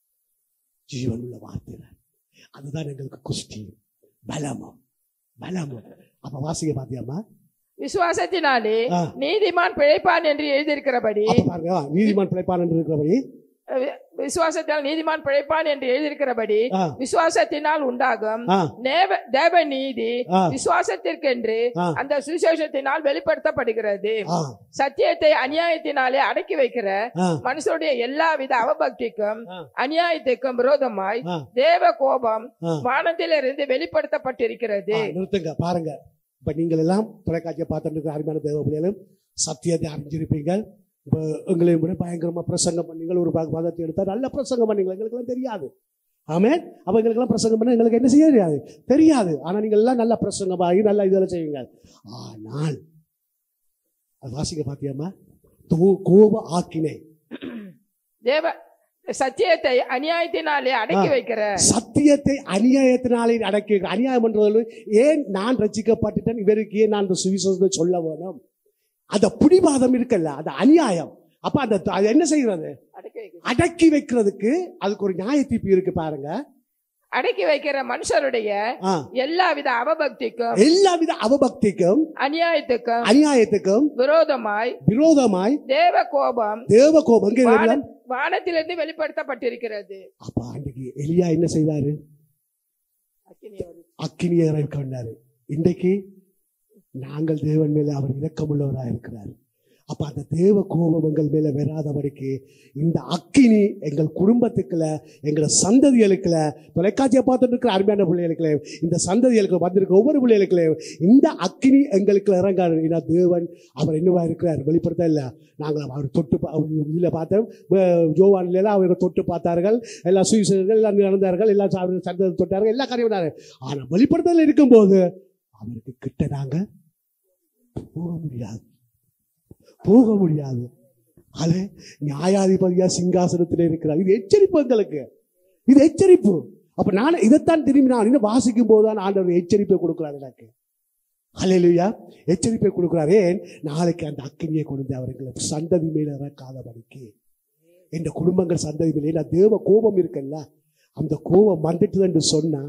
ஜீவனுள்ள வார்த்தை அதுதான் எங்களுக்கு குஷ்டி பலமும் பலமும் அப்ப வாசிக்க பாத்தியாமா விசுவாசத்தினாலே ஆ. நீதிமான் பிழைப்பான் என்று எழுதியிருக்கிறபடி அப்ப பாருங்க ஆ, நீதிமான் பிழைப்பான் என்று இருக்கிறபடி வி- விசுவாசத்தினால் நீதிமான் பிழைப்பான் என்று எழுதியிருக்கிறபடி ஆ, விசுவாசத்தினால் உண்டாகும் ஆ, நேவ- தேவ நீதி ஆ, விசுவாசத்திற்கென்று ஆ, அந்த சுவிசேஷத்தினால் வெளிப்படுத்தப்படுகிறது ஆ, சத்தியத்தை அநியாயத்தினாலே அடக்கி வைக்கிற ஆ, மனுஷருடைய எல்லாவித அவபக்திக்கும் ஆ. அநியாயத்துக்கும் விரோதமாய் ஆ, தேவ கோபம் ஆ. வானத்திலிருந்து வெளிப்படுத்தப்பட்டிருக்கிறது ஆ, நிறுத்துங்க பாருங்க இப்ப நீங்கள் எல்லாம் தொலைக்காட்சியை பார்த்துட்டு இருக்கிற அருமையான தேவ பிள்ளைகளும் சத்தியத்தை அறிஞ்சிருப்பீங்க இப்ப எங்களையும் விட பயங்கரமா பிரசங்கம் பண்ணீங்க ஒரு ப- பதத்தை எடுத்தா நல்ல பிரசங்கம் பண்ணீங்க எங்களுக்கு எல்லாம் தெரியாது ஆமே அப்ப எங்களுக்கு எல்லாம் பிரசங்கம் பண்ண எங்களுக்கு என்ன செய்ய தெரியாது தெரியாது ஆனா நீங்க எல்லாம் நல்ல பிரசங்கமாகி நல்ல இதெல்லாம் செய்வீங்க ஆனால் அது வாசிக்க பாத்தியாமா தோ- கோப ஆக்கினை தேவ சத்தியத்தை அநியாயத்தினாலே அடக்கி ஆ. வைக்கிற சத்தியத்தை அநியாயத்தினாலே அடக்கி வைக்கிற. அநியாயம் பண்றது ஏன் நான் ரசிக்கப்பட்டுட்டேன் இவருக்கு ஏன் நான் இந்த சுவிசேஷத்தை சொல்ல வேணும் அந்த பிடிவாதம் இருக்குல்ல அந்த அநியாயம் அப்ப அந்த அது என்ன செய்கிறது அடக்கி வைக்கிற அடக்கி வைக்கிறதுக்கு அதுக்கு ஒரு நியாய தீர்ப்பு இருக்கு பாருங்க அடக்கி வைக்கிற மனுஷருடைய ஆ, எல்லாவித அவபக்திக்கும் எல்லாவித அவபக்திக்கும் அநியாயத்துக்கும் அநியாயத்துக்கும் விரோதமாய் விரோதமாய் தேவ கோபம் தேவ கோபம் எங்க வான- இருக்கலாம்? வானத்திலிருந்து வெளிப்படுத்தப்பட்டிருக்கிறது அப்ப அன்னைக்கு எலியா என்ன செய்தாரு அக்கினி வருது. அக்கினியை இறக்க வந்தாரு இன்றைக்கு நாங்கள் தேவன் மேல அவர் இரக்கமுள்ளவராக இருக்கிறார் அப்ப அந்த தேவ கோபம் எங்கள் மேல வராதபடிக்கு இந்த அக்கினி எங்கள் குடும்பத்துக்குள்ள எங்களை சந்ததிகளுக்குள்ள தொலைக்காட்சியை பார்த்துட்டு இருக்கிற அருமையான பிள்ளைகளுக்குள்ள இந்த சந்ததிகளுக்கு வந்திருக்க ஒவ்வொரு பிள்ளைகளுக்குள்ள இந்த அக்கினி எங்களுக்கு இறங்காது ஏன்னா தேவன் அவர் என்னவா இருக்கிறார் வெளிப்படுத்த இல்லை நாங்கள் அவர் தொட்டு பா- அவர் இதுல பார்த்தோம் அஹ் ஜோவான்ல எல்லாம் அவர்கள் தொட்டு பார்த்தார்கள் எல்லா சுவிசர்கள் எல்லாம் நடந்தார்கள் எல்லாம் சா- சந்ததி தொட்டார்கள் எல்லா காரியம் பண்ணாரு. ஆனா வெளிப்படுத்தல் இருக்கும்போது அவருக்கு கிட்ட நாங்க போக முடியாது போக முடியாது அது நியாயாதிபதியா சிங்காசனத்தில் இருக்கிறார் இது எச்சரிப்பு எங்களுக்கு இது எச்சரிப்பு அப்ப நான் இதைத்தான் திரும்பி நான் இன்னும் வாசிக்கும் போதுதான் ஆண்டவர் எச்சரிப்பை கொடுக்கிறார் எனக்கு ஹalleluya எச்சரிப்பை கொடுக்கிறார் ஏன் நாளைக்கு அந்த அக்கினியை கொண்டு அவர்களுக்கு சந்ததி மேல இறக்காதபடிக்கு இந்த குடும்பங்கள் சந்ததி மேல ஏன்னா தேவ கோபம் இருக்குல்ல அந்த கோபம் வந்துட்டு என்று சொன்னா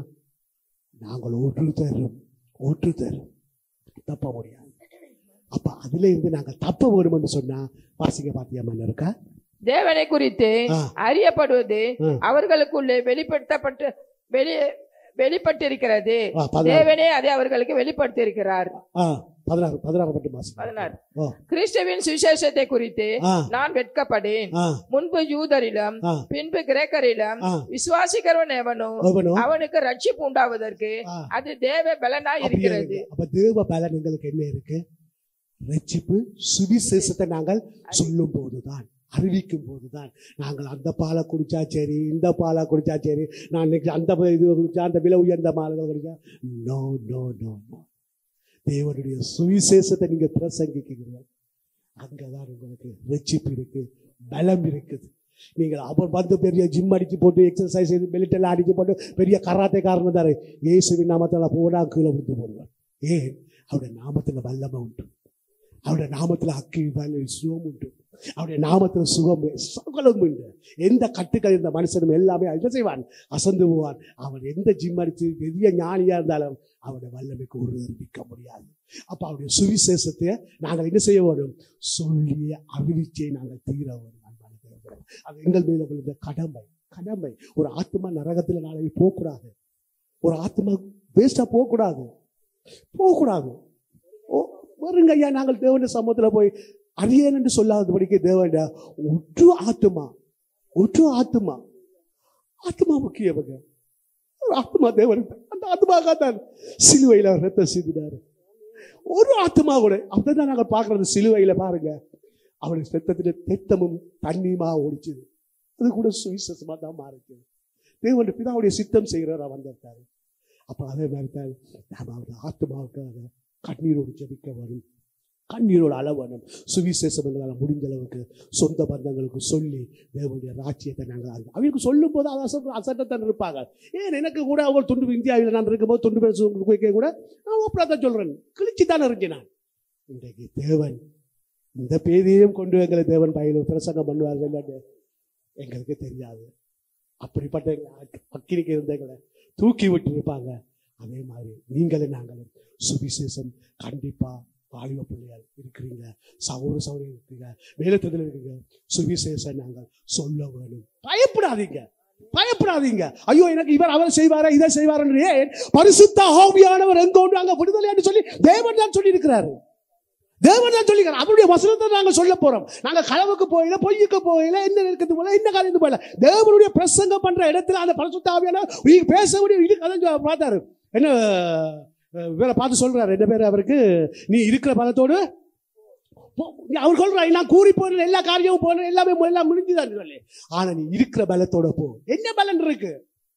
நாங்கள் ஒன்று தரும் ஒன்று தரும் தப்ப முடியாது அப்ப அதுல இருந்து நாங்கள் தப்ப வேணும்னு சொன்னா வாசிக்க பாத்தியம்மா இருக்கா தேவனை குறித்து ஆ. அறியப்படுவது ஆ. அவர்களுக்குள்ளே வெளிப்படுத்தப்பட்டு வெளி வெளிப்பட்டிருக்கிறது ஆ, பதினாறு தேவனே அதை அவர்களுக்கு வெளிப்படுத்தியிருக்கிறார் ஆ பதினாறு பதினாறு மட்டும் வாசிக்க பதினாறு ஓ கிறிஸ்துவின் சுவிசேஷத்தை குறித்து ஆ நான் வெட்கப்படேன் ஆ முன்பு யூதரிலும் ஆ பின்பு கிரேக்கரிலும் ஆ விசுவாசிக்கிறவன் எவனோ எவனோ? அவனுக்கு ரட்சிப்பு உண்டாவதற்கு ஆ. அது தேவ பலனாய் அப்படியே இருக்கிறது இருக்கு. அப்ப தேவ பலன் எங்களுக்கு என்ன இருக்கு ரட்சிப்பு சுவிசேஷத்தை நாங்கள் சொல்லும் போதுதான் அறிவிக்கும் போதுதான் நாங்கள் அந்த பாலை குடிச்சா சரி இந்த பாலை குடிச்சா சரி நான் இன்னைக்கு அந்த இது குடிச்சா அந்த விலை உயர்ந்த மாலை குடிச்சா நோ நோ நோ நோ தேவனுடைய சுவிசேஷத்தை நீங்க பிரசங்கிக்கிறீர்கள் அங்கதான் உங்களுக்கு ரட்சிப்பு இருக்கு பலம் இருக்குது நீங்கள் அவர் வந்து பெரிய ஜிம் அடிச்சு போட்டு எக்ஸசைஸ் செய்து பெல்ட் எல்லாம் அடிச்சு போட்டு பெரிய கராத்தே காரணம் தாரு இயேசுவின் நாமத்தில் போனா கீழே விழுந்து போடுவார் ஏன் அவருடைய நாமத்தில் வல்லமை உண்டு அவருடைய நாமத்தில் அக்கி வலி சுகம் உண்டு அவருடைய நாமத்தில் சுகம் சகலம் உண்டு எந்த கட்டுக்கள் இந்த மனுஷனும் எல்லாமே என்ன செய்வான் அசந்து போவான் அவன் எந்த ஜிம் அடிச்சு பெரிய ஞானியா இருந்தாலும் அவருடைய வல்லமைக்கு ஒரு நிற்க முடியாது அப்ப அவருடைய சுவிசேஷத்தை நாங்கள் என்ன செய்ய வேணும் சொல்லி அறிவிச்சை நாங்கள் தீர வேணும் அன்பான தேவர்களே. அது எங்கள் மீது விழுந்த கடமை கடமை ஒரு ஆத்மா நரகத்தில் நாளைக்கு போகக்கூடாது ஒரு ஆத்மா வேஸ்டா போகக்கூடாது போகக்கூடாது ஓ வருங்க ஐயா நாங்கள் தேவனுடைய சமூகத்தில் போய் அறியேன் என்று சொல்லாதபடிக்கு தேவன் ஒற்று ஆத்துமா ஒற்று ஆத்துமா ஆத்மா முக்கியவங்க ஒரு ஆத்மா தேவன் அந்த ஆத்மாக்காத்தான் சிலுவையில் அவர் ரத்தம் சிந்தினாரு ஒரு ஆத்மா கூட அப்படிதான் நாங்கள் பார்க்கறது சிலுவையில பாருங்க அவருடைய ரத்தத்தில் தெத்தமும் தண்ணியுமா ஓடிச்சுது அது கூட சுவிசேஷமா தான் மாறிச்சு தேவனுடைய பிதாவுடைய சித்தம் செய்கிறவர் வந்திருக்காரு அப்ப அதே மாதிரி தான் நாம் அவருடைய ஆத்மாவுக்காக கண்ணீரோடு ஜெபிக்க வரும் கண்ணீரோடு அள வேணும் சுவிசேஷம் எங்களால் முடிந்த அளவுக்கு சொந்த பந்தங்களுக்கு சொல்லி தேவனுடைய ராஜ்யத்தை நாங்கள் அறி- அவங்களுக்கு சொல்லும் போது அதை அசட்ட அசட்டத்தான் இருப்பாங்க ஏன் எனக்கு கூட அவங்க தொண்டு இந்தியாவில் நான் இருக்கும்போது தொண்டு பேச வைக்க கூட நான் ஓப்பனாக தான் சொல்றேன் கிழிச்சு தான் இருந்தேன் நான் இன்றைக்கு தேவன் இந்த பேதியையும் கொண்டு எங்களை தேவன் பயிலும் பிரசங்கம் பண்ணுவார்கள் இல்லாட்டி எங்களுக்கு தெரியாது அப்படிப்பட்ட அக்கினிக்கு இருந்தவங்களை தூக்கி விட்டு இருப்பாங்க அதே மாதிரி நீங்களும் நாங்களும் சுவிசேஷம் கண்டிப்பா வாலிப பிள்ளைகள் இருக்கிறீங்க சகோதர சகோதரி இருக்கீங்க வேலத்தில் இருக்கீங்க சுவிசேஷம் நாங்கள் சொல்ல வேணும் பயப்படாதீங்க பயப்படாதீங்க ஐயோ எனக்கு இவர் அவர் செய்வாரா இதை செய்வார் என்று ஏன் பரிசுத்த ஆவியானவர் எங்க கொண்டு அங்க விடுதலை என்று சொல்லி தேவன் தான் சொல்லி இருக்கிறாரு தேவன் தான் சொல்லி அவருடைய வசனத்தை நாங்க சொல்ல போறோம் நாங்க களவுக்கு போயில பொய்யுக்கு போயில என்ன இருக்கிறது போல என்ன காரியத்து போல தேவனுடைய பிரசங்கம் பண்ற இடத்துல அந்த பரிசுத்த ஆவியானவர் நீங்க பேச முடியும் இது கதை பார்த்தாரு என்ன அஹ், வேற பார்த்து சொல்றாரு என்ன பேர் அவருக்கு நீ இருக்கிற பலத்தோடு போ- நீ அவர் சொல்றாரு நான் கூறி போன எல்லா காரியமும் போன எல்லாமே மு- எல்லாம் முடிஞ்சுதான் சொல்லி ஆனா நீ இருக்கிற பலத்தோட போ என்ன பலன் இருக்கு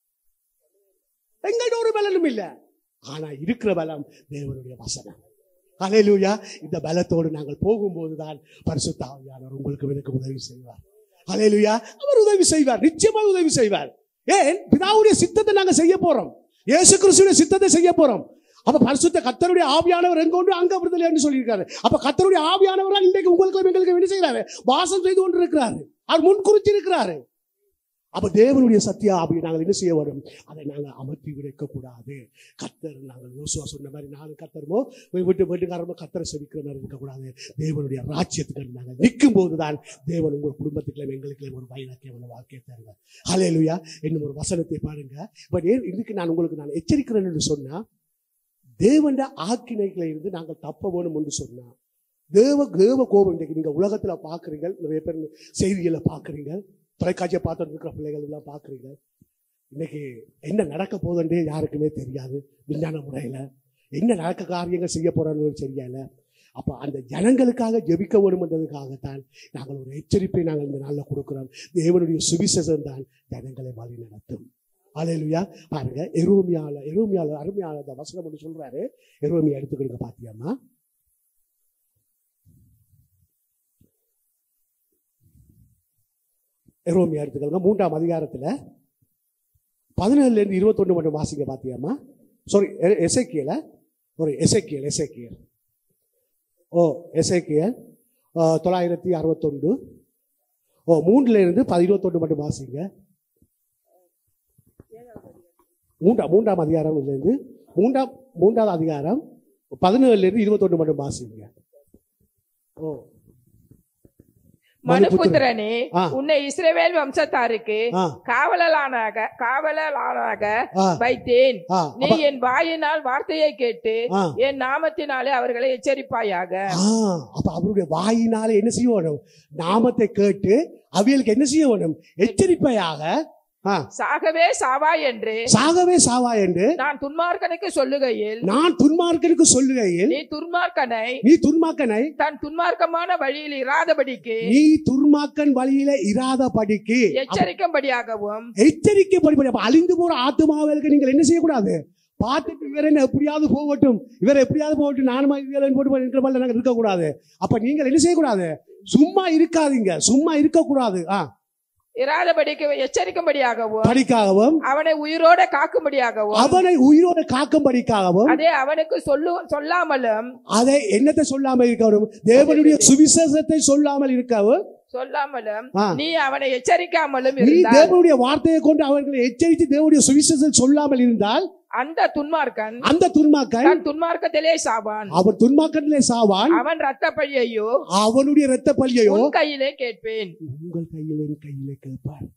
எங்கள்ட்ட ஒரு பலனும் இல்ல ஆனா இருக்கிற பலம் தேவனுடைய வசனம் அலையிலூயா இந்த பலத்தோடு நாங்கள் போகும்போதுதான் பரிசுத்த ஆவியானவர் உங்களுக்கு எனக்கு உதவி செய்வார் அலையிலூயா அவர் உதவி செய்வார் நிச்சயமாக உதவி செய்வார் ஏன் பிதாவுடைய சித்தத்தை நாங்க செய்ய போறோம் இயேசு கிறிஸ்துடைய சித்தத்தை செய்ய போறோம் அப்ப பரிசுத்த கத்தருடைய ஆவியானவர் எங்க கொண்டு அங்க விடுதலை என்று சொல்லியிருக்காரு அப்ப கத்தருடைய ஆவியானவர் இன்றைக்கு உங்களுக்கு எங்களுக்கு என்ன செய்யறாரு வாசம் செய்து கொண்டு இருக்கிறாரு அவர் முன் குறிச்சு இருக்கிறாரு அப்ப தேவனுடைய சத்திய ஆவியை நாங்கள் என்ன செய்ய வரும் அதை நாங்கள் அமர்த்தி விடைக்க கூடாது கத்தர் நாங்கள் யோசுவா சொன்ன மாதிரி நானும் கத்தருமோ வீட்டு வீட்டுக்காரமோ கத்தரை செவிக்கிற மாதிரி இருக்கக்கூடாது தேவனுடைய ராஜ்யத்துக்கு நாங்கள் நிற்கும் போதுதான் தேவன் உங்கள் குடும்பத்துக்குள்ள எங்களுக்குள்ள ஒரு வைராக்கியமான வாழ்க்கையை தருங்க ஹalleluya என்னும் ஒரு வசனத்தை பாருங்க பட் ஏன் இதுக்கு நான் உங்களுக்கு நான் எச்சரிக்கிறேன் என்று சொன்னா தேவண்ட ஆக்கினைகளை இருந்து நாங்கள் தப்ப வேணும் என்று சொன்னா தேவ தேவ கோபம் இன்றைக்கு நீங்க உலகத்துல பாக்குறீங்க நிறைய பேர் செய்திகளை பாக்குறீங்க தொலைக்காட்சியை பார்த்துட்டு இருக்கிற பிள்ளைகள் எல்லாம் பாக்குறீங்க இன்னைக்கு என்ன நடக்க போகுதுன்றே யாருக்குமே தெரியாது விஞ்ஞான முறையில என்ன நடக்க காரியங்கள் செய்ய போறான்னு தெரியல அப்ப அந்த ஜனங்களுக்காக ஜெபிக்க வேணும்ன்றதுக்காகத்தான் நாங்கள் ஒரு எச்சரிப்பை நாங்கள் இந்த நாளில் கொடுக்கிறோம் தேவனுடைய சுவிசேஷம் தான் ஜனங்களை வழி நடத்தும் அலையிலுயா பாருங்க எரோமியால எரோமியால அருமையால அந்த வசனம் ஒன்று சொல்றாரு எரோமியா எடுத்துக்கிடுங்க பாத்தியாமா எரோமியா எடுத்துக்கோங்க மூன்றாம் அதிகாரத்துல பதினேழுல இருந்து இருபத்தொன்னு மட்டும் வாசிங்க பாத்தியாமா சாரி எசைக்கியல ஒரு எசைக்கியல் எசைக்கியல் ஓ எசைக்கியல் தொள்ளாயிரத்தி அறுபத்தொன்று ஓ மூணுல இருந்து பதினொத்தொன்று மட்டும் வாசிங்க மூன்றாம் மூன்றாம் அதிகாரம் இருந்து மூன்றாம் மூன்றாவது அதிகாரம் பதினேழுல இருந்து இருபத்தொன்று மட்டும் வாசிங்க ஓ மனுபுத்திரனே ஆ. உன்னை இஸ்ரவேல் வம்சத்தாருக்கு ஆ காவலலானாக காவலலானாக ஆ வைத்தேன் ஆ நீ அப்ப- என் வாயினால் வார்த்தையை கேட்டு ஆ என் நாமத்தினாலே அவர்களை எச்சரிப்பாயாக ஆ, அப்ப அவருடைய வாயினால என்ன செய்ய வேணும் நாமத்தை கேட்டு அவியலுக்கு என்ன செய்ய வேணும் எச்சரிப்பையாக ஆ, சாகவே சாவா என்று சாகவே சாவா என்று நான் துன்மார்க்கனுக்கு சொல்லுகையில் நான் துன்மார்க்கனுக்கு சொல்லுகையில் நீ துன்மார்க்கனை நீ துன்மாக்கனை தன் துன்மார்க்கமான வழியில் இராதபடிக்கு நீ துன்மாக்கன் வழியில இராத படிக்கு எச்சரிக்கும்படியாகவும் எச்சரிக்கை படிப்படி அப்ப அழிந்து போற ஆத்துமாவலுக்கு நீங்கள் என்ன செய்யக்கூடாது பார்த்துட்டு இவர் என்ன எப்படியாவது போகட்டும் இவர் எப்படியாவது போகட்டும் நானும் இவரேன்னு போட்டு இருக்கிற மாதிரி நாங்கள் இருக்கக்கூடாது அப்ப நீங்கள் என்ன செய்யக்கூடாது சும்மா இருக்காதீங்க சும்மா இருக்கக்கூடாது ஆ இராதபடிக்கு எச்சரிக்கும்படியாகவும் படிக்காகவும் அவனை உயிரோட காக்கும்படியாகவும் அவனை உயிரோட காக்கும்படிக்காகவும் அதே அவனுக்கு சொல்லு சொல்லாமலும் அதை என்னத்தை சொல்லாமல் இருக்கவும் தேவனுடைய சுவிசேஷத்தை சொல்லாமல் இருக்கவும் சொல்லாமலும் ஆ. நீ அவனை எச்சரிக்காமலும் நீ இருந்தால் தேவனுடைய வார்த்தையை கொண்டு அவர்களை எச்சரித்து தேவனுடைய சுவிசேஷத்தை சொல்லாமல் இருந்தால் அந்த துன்மார்க்கன் அந்த துன்மாக்கன் தன் துன்மார்க்கத்திலே சாவான் அவன் துன்மாக்கத்திலே சாவான் அவன் ரத்த பழியையோ அவனுடைய இரத்த பலியையோ உன் கையிலே கேட்பேன் உங்கள் கையில என் கையில கேட்பார்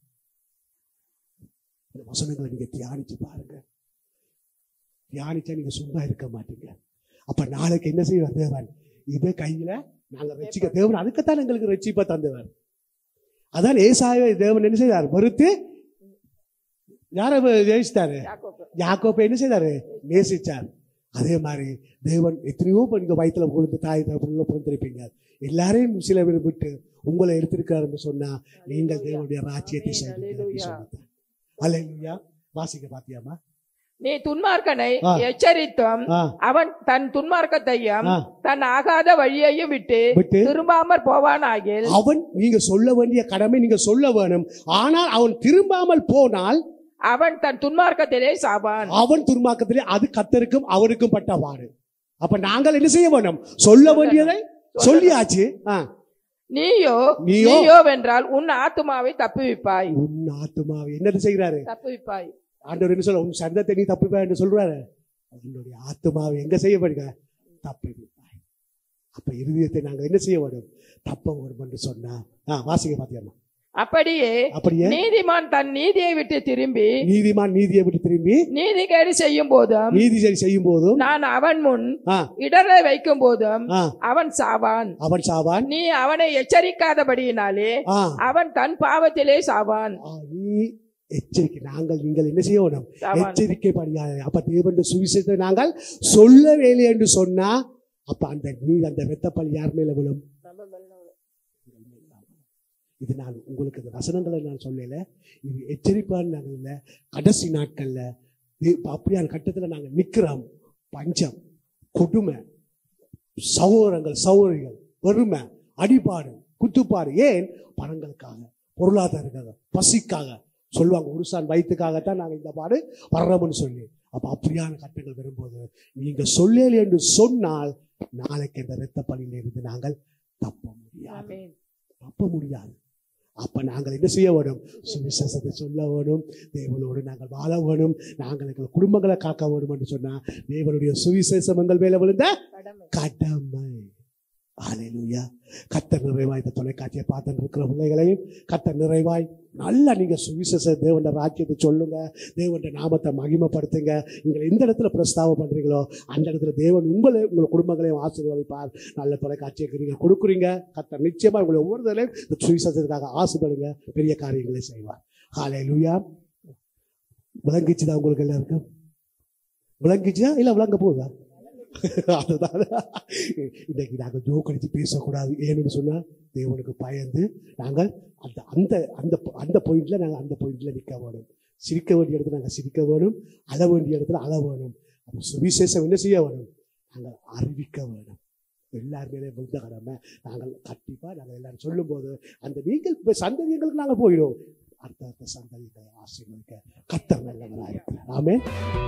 இந்த வசனங்களை நீங்க தியானிச்சு பாருங்க தியானிச்சா நீங்க சும்மா இருக்க மாட்டீங்க அப்ப நாளைக்கு என்ன செய்வார் தேவன் இதே கையில நாங்க ரசிக்க தேவன் அதுக்குத்தான் எங்களுக்கு ரட்சிப்பை தந்தவர் அதான் ஏசாய தேவன் என்ன செய்தார் மறுத்து யார ஜெயிச்சிட்டாரு யாக்கோபு. யாக்கோப்பை என்ன செய்தாரு நேசிச்சார் அதே மாதிரி தேவன் எத்தனையோ பேர் நீங்க வயிற்றுல கொடுத்து தாய் தகப்பன்ல பிறந்திருப்பீங்க எல்லாரையும் சில பேர் விட்டு உங்களை எடுத்திருக்காருன்னு சொன்னா நீங்கள் தேவனுடைய ராஜ்யத்தை Hallelujah. அல்லையா வாசிக்க பாத்தியாமா நீ துன்மார்க்கனை ஆ. எச்சரித்தும் ஆ அவன் தன் துன்மார்க்கத்தையும் ஆ. தன் ஆகாத வழியையும் விட்டு விட்டு திரும்பாமற் போவானாகில் அவன் நீங்க சொல்ல வேண்டிய கடமை நீங்க சொல்ல வேணும் ஆனால் அவன் திரும்பாமல் போனால் அவன் தன் துன்மார்க்கத்திலே சாவான் அவன் துர்மாக்கத்திலே அது கத்தருக்கும் அவருக்கும் பட்ட பாடு அப்ப நாங்கள் என்ன செய்ய வேணும் சொல்ல வேண்டியதை சொல்லியாச்சு ஆ. நீயோ நீயோ? நீயோ வென்றால் உன் ஆத்துமாவை தப்புவிப்பாய் உன் ஆத்துமாவை என்னது செய்கிறாரு தப்புவிப்பாய் ஆண்டவர் என்ன சொல்ல உன் சந்தத்தை நீ தப்பிப்பா என்று சொல்றாரு உன்னுடைய ஆத்துமாவை எங்க செய்யப்படுங்க தப்பிப்பாய் அப்ப இருதயத்தை நாங்கள் என்ன செய்ய வேண்டும் தப்ப வேண்டும் என்று சொன்னா ஆ வாசிக்க பாத்தியம்மா அப்படியே அப்படியே நீதிமான் தன் நீதியை விட்டு திரும்பி நீதிமான் நீதியை விட்டு திரும்பி நீதி கேடு செய்யும் போதும் நீதி சரி செய்யும் போதும் நான் அவன் முன் ஆ இடரை வைக்கும் போதும் ஆ அவன் சாவான் அவன் சாவான் நீ அவனை எச்சரிக்காதபடியினாலே ஆ அவன் தன் பாவத்திலே சாவான் ஆ, நீ எச்சரிக்கை நாங்கள் நீங்கள் என்ன செய்ய வேணும் சாவான் எச்சரிக்கை படியாது அப்ப தேவன் சுவிசேஷத்தை நாங்கள் சொல்லவே இல்லை என்று சொன்னா அப்ப அந்த நீ அந்த வெத்தப்பள்ளி யார் மேல விழும் இது நான் உங்களுக்கு இந்த வசனங்களை நான் சொல்லல இது எச்சரிப்பான்னு நாங்கள் இல்லை கடைசி நாட்கள்ல தே- அப்படியான கட்டத்துல நாங்கள் நிக்கிறோம் பஞ்சம் கொடுமை சகோதரங்கள் சகோதரிகள் பெருமை அடிபாடு குத்துப்பாடு ஏன் பணங்களுக்காக பொருளாதாரத்துக்காக பசிக்காக சொல்லுவாங்க உருசான் வயிற்றுக்காகத்தான் நாங்கள் இந்த பாடு வர்றோம்னு சொல்லி அப்ப அப்படியான கட்டங்கள் வரும்போது நீங்க சொல்லல என்று சொன்னால் நாளைக்கு இந்த இரத்த பணியில இருந்து நாங்கள் தப்ப முடியாது ஆமென். தப்ப முடியாது அப்ப நாங்கள் என்ன செய்ய வேணும் சுவிசேஷத்தை சொல்ல வேணும் தேவனோடு நாங்கள் வாழ வேணும் நாங்கள் எங்கள் குடும்பங்களை காக்க வேணும் என்று சொன்னா தேவனுடைய சுவிசேஷம் எங்கள் மேல விழுந்த கடமை ஹalleluya கத்த நிறைவாய் இந்த தொலைக்காட்சியை பார்த்துட்டு இருக்கிற பிள்ளைகளையும் கத்த நிறைவாய் நல்லா நீங்க சுவிசேஷ தேவண்ட ராஜ்யத்தை சொல்லுங்க தேவண்ட நாமத்தை மகிமைப்படுத்துங்க நீங்கள் எந்த இடத்துல பிரஸ்தாபம் பண்றீங்களோ அந்த இடத்துல தேவன் உங்களை உங்கள் குடும்பங்களையும் ஆசீர்வதிப்பார் நல்ல தொலைக்காட்சியை நீங்க கொடுக்குறீங்க கத்த நிச்சயமா உங்களை ஒவ்வொரு தடவையும் இந்த சுவிசேஷத்துக்காக ஆசைப்படுங்க பெரிய காரியங்களை செய்வார் ஹalleluya விளங்கிச்சுதா உங்களுக்கு எல்லாருக்கும் விளங்கிச்சா இல்ல விளங்க போகுதா அதுதான் இன்னைக்கு நாங்கள் ஜோக் அடித்து பேசக்கூடாது ஏன்னு சொன்னா தேவனுக்கு பயந்து நாங்கள் அந்த அந்த அந்த அந்த பாயிண்ட்ல நாங்கள் அந்த பாயிண்ட்ல நிற்க வேணும் சிரிக்க வேண்டிய இடத்துல நாங்கள் சிரிக்க வேணும் அழ வேண்டிய இடத்துல அழ வேணும் அப்போ சுவிசேஷம் என்ன செய்ய வேணும் நாங்கள் அறிவிக்க வேணும் எல்லார் மேலே விழுந்த கடமை நாங்கள் கண்டிப்பாக நாங்கள் எல்லாரும் சொல்லும்போது அந்த நீங்கள் இப்ப சந்ததிகளுக்கு நாங்கள் போயிடுவோம் அடுத்த அடுத்த சந்ததிகளை ஆசீர்வதிக்க கத்தர் நல்லவராக இருக்கிறார் ஆமென்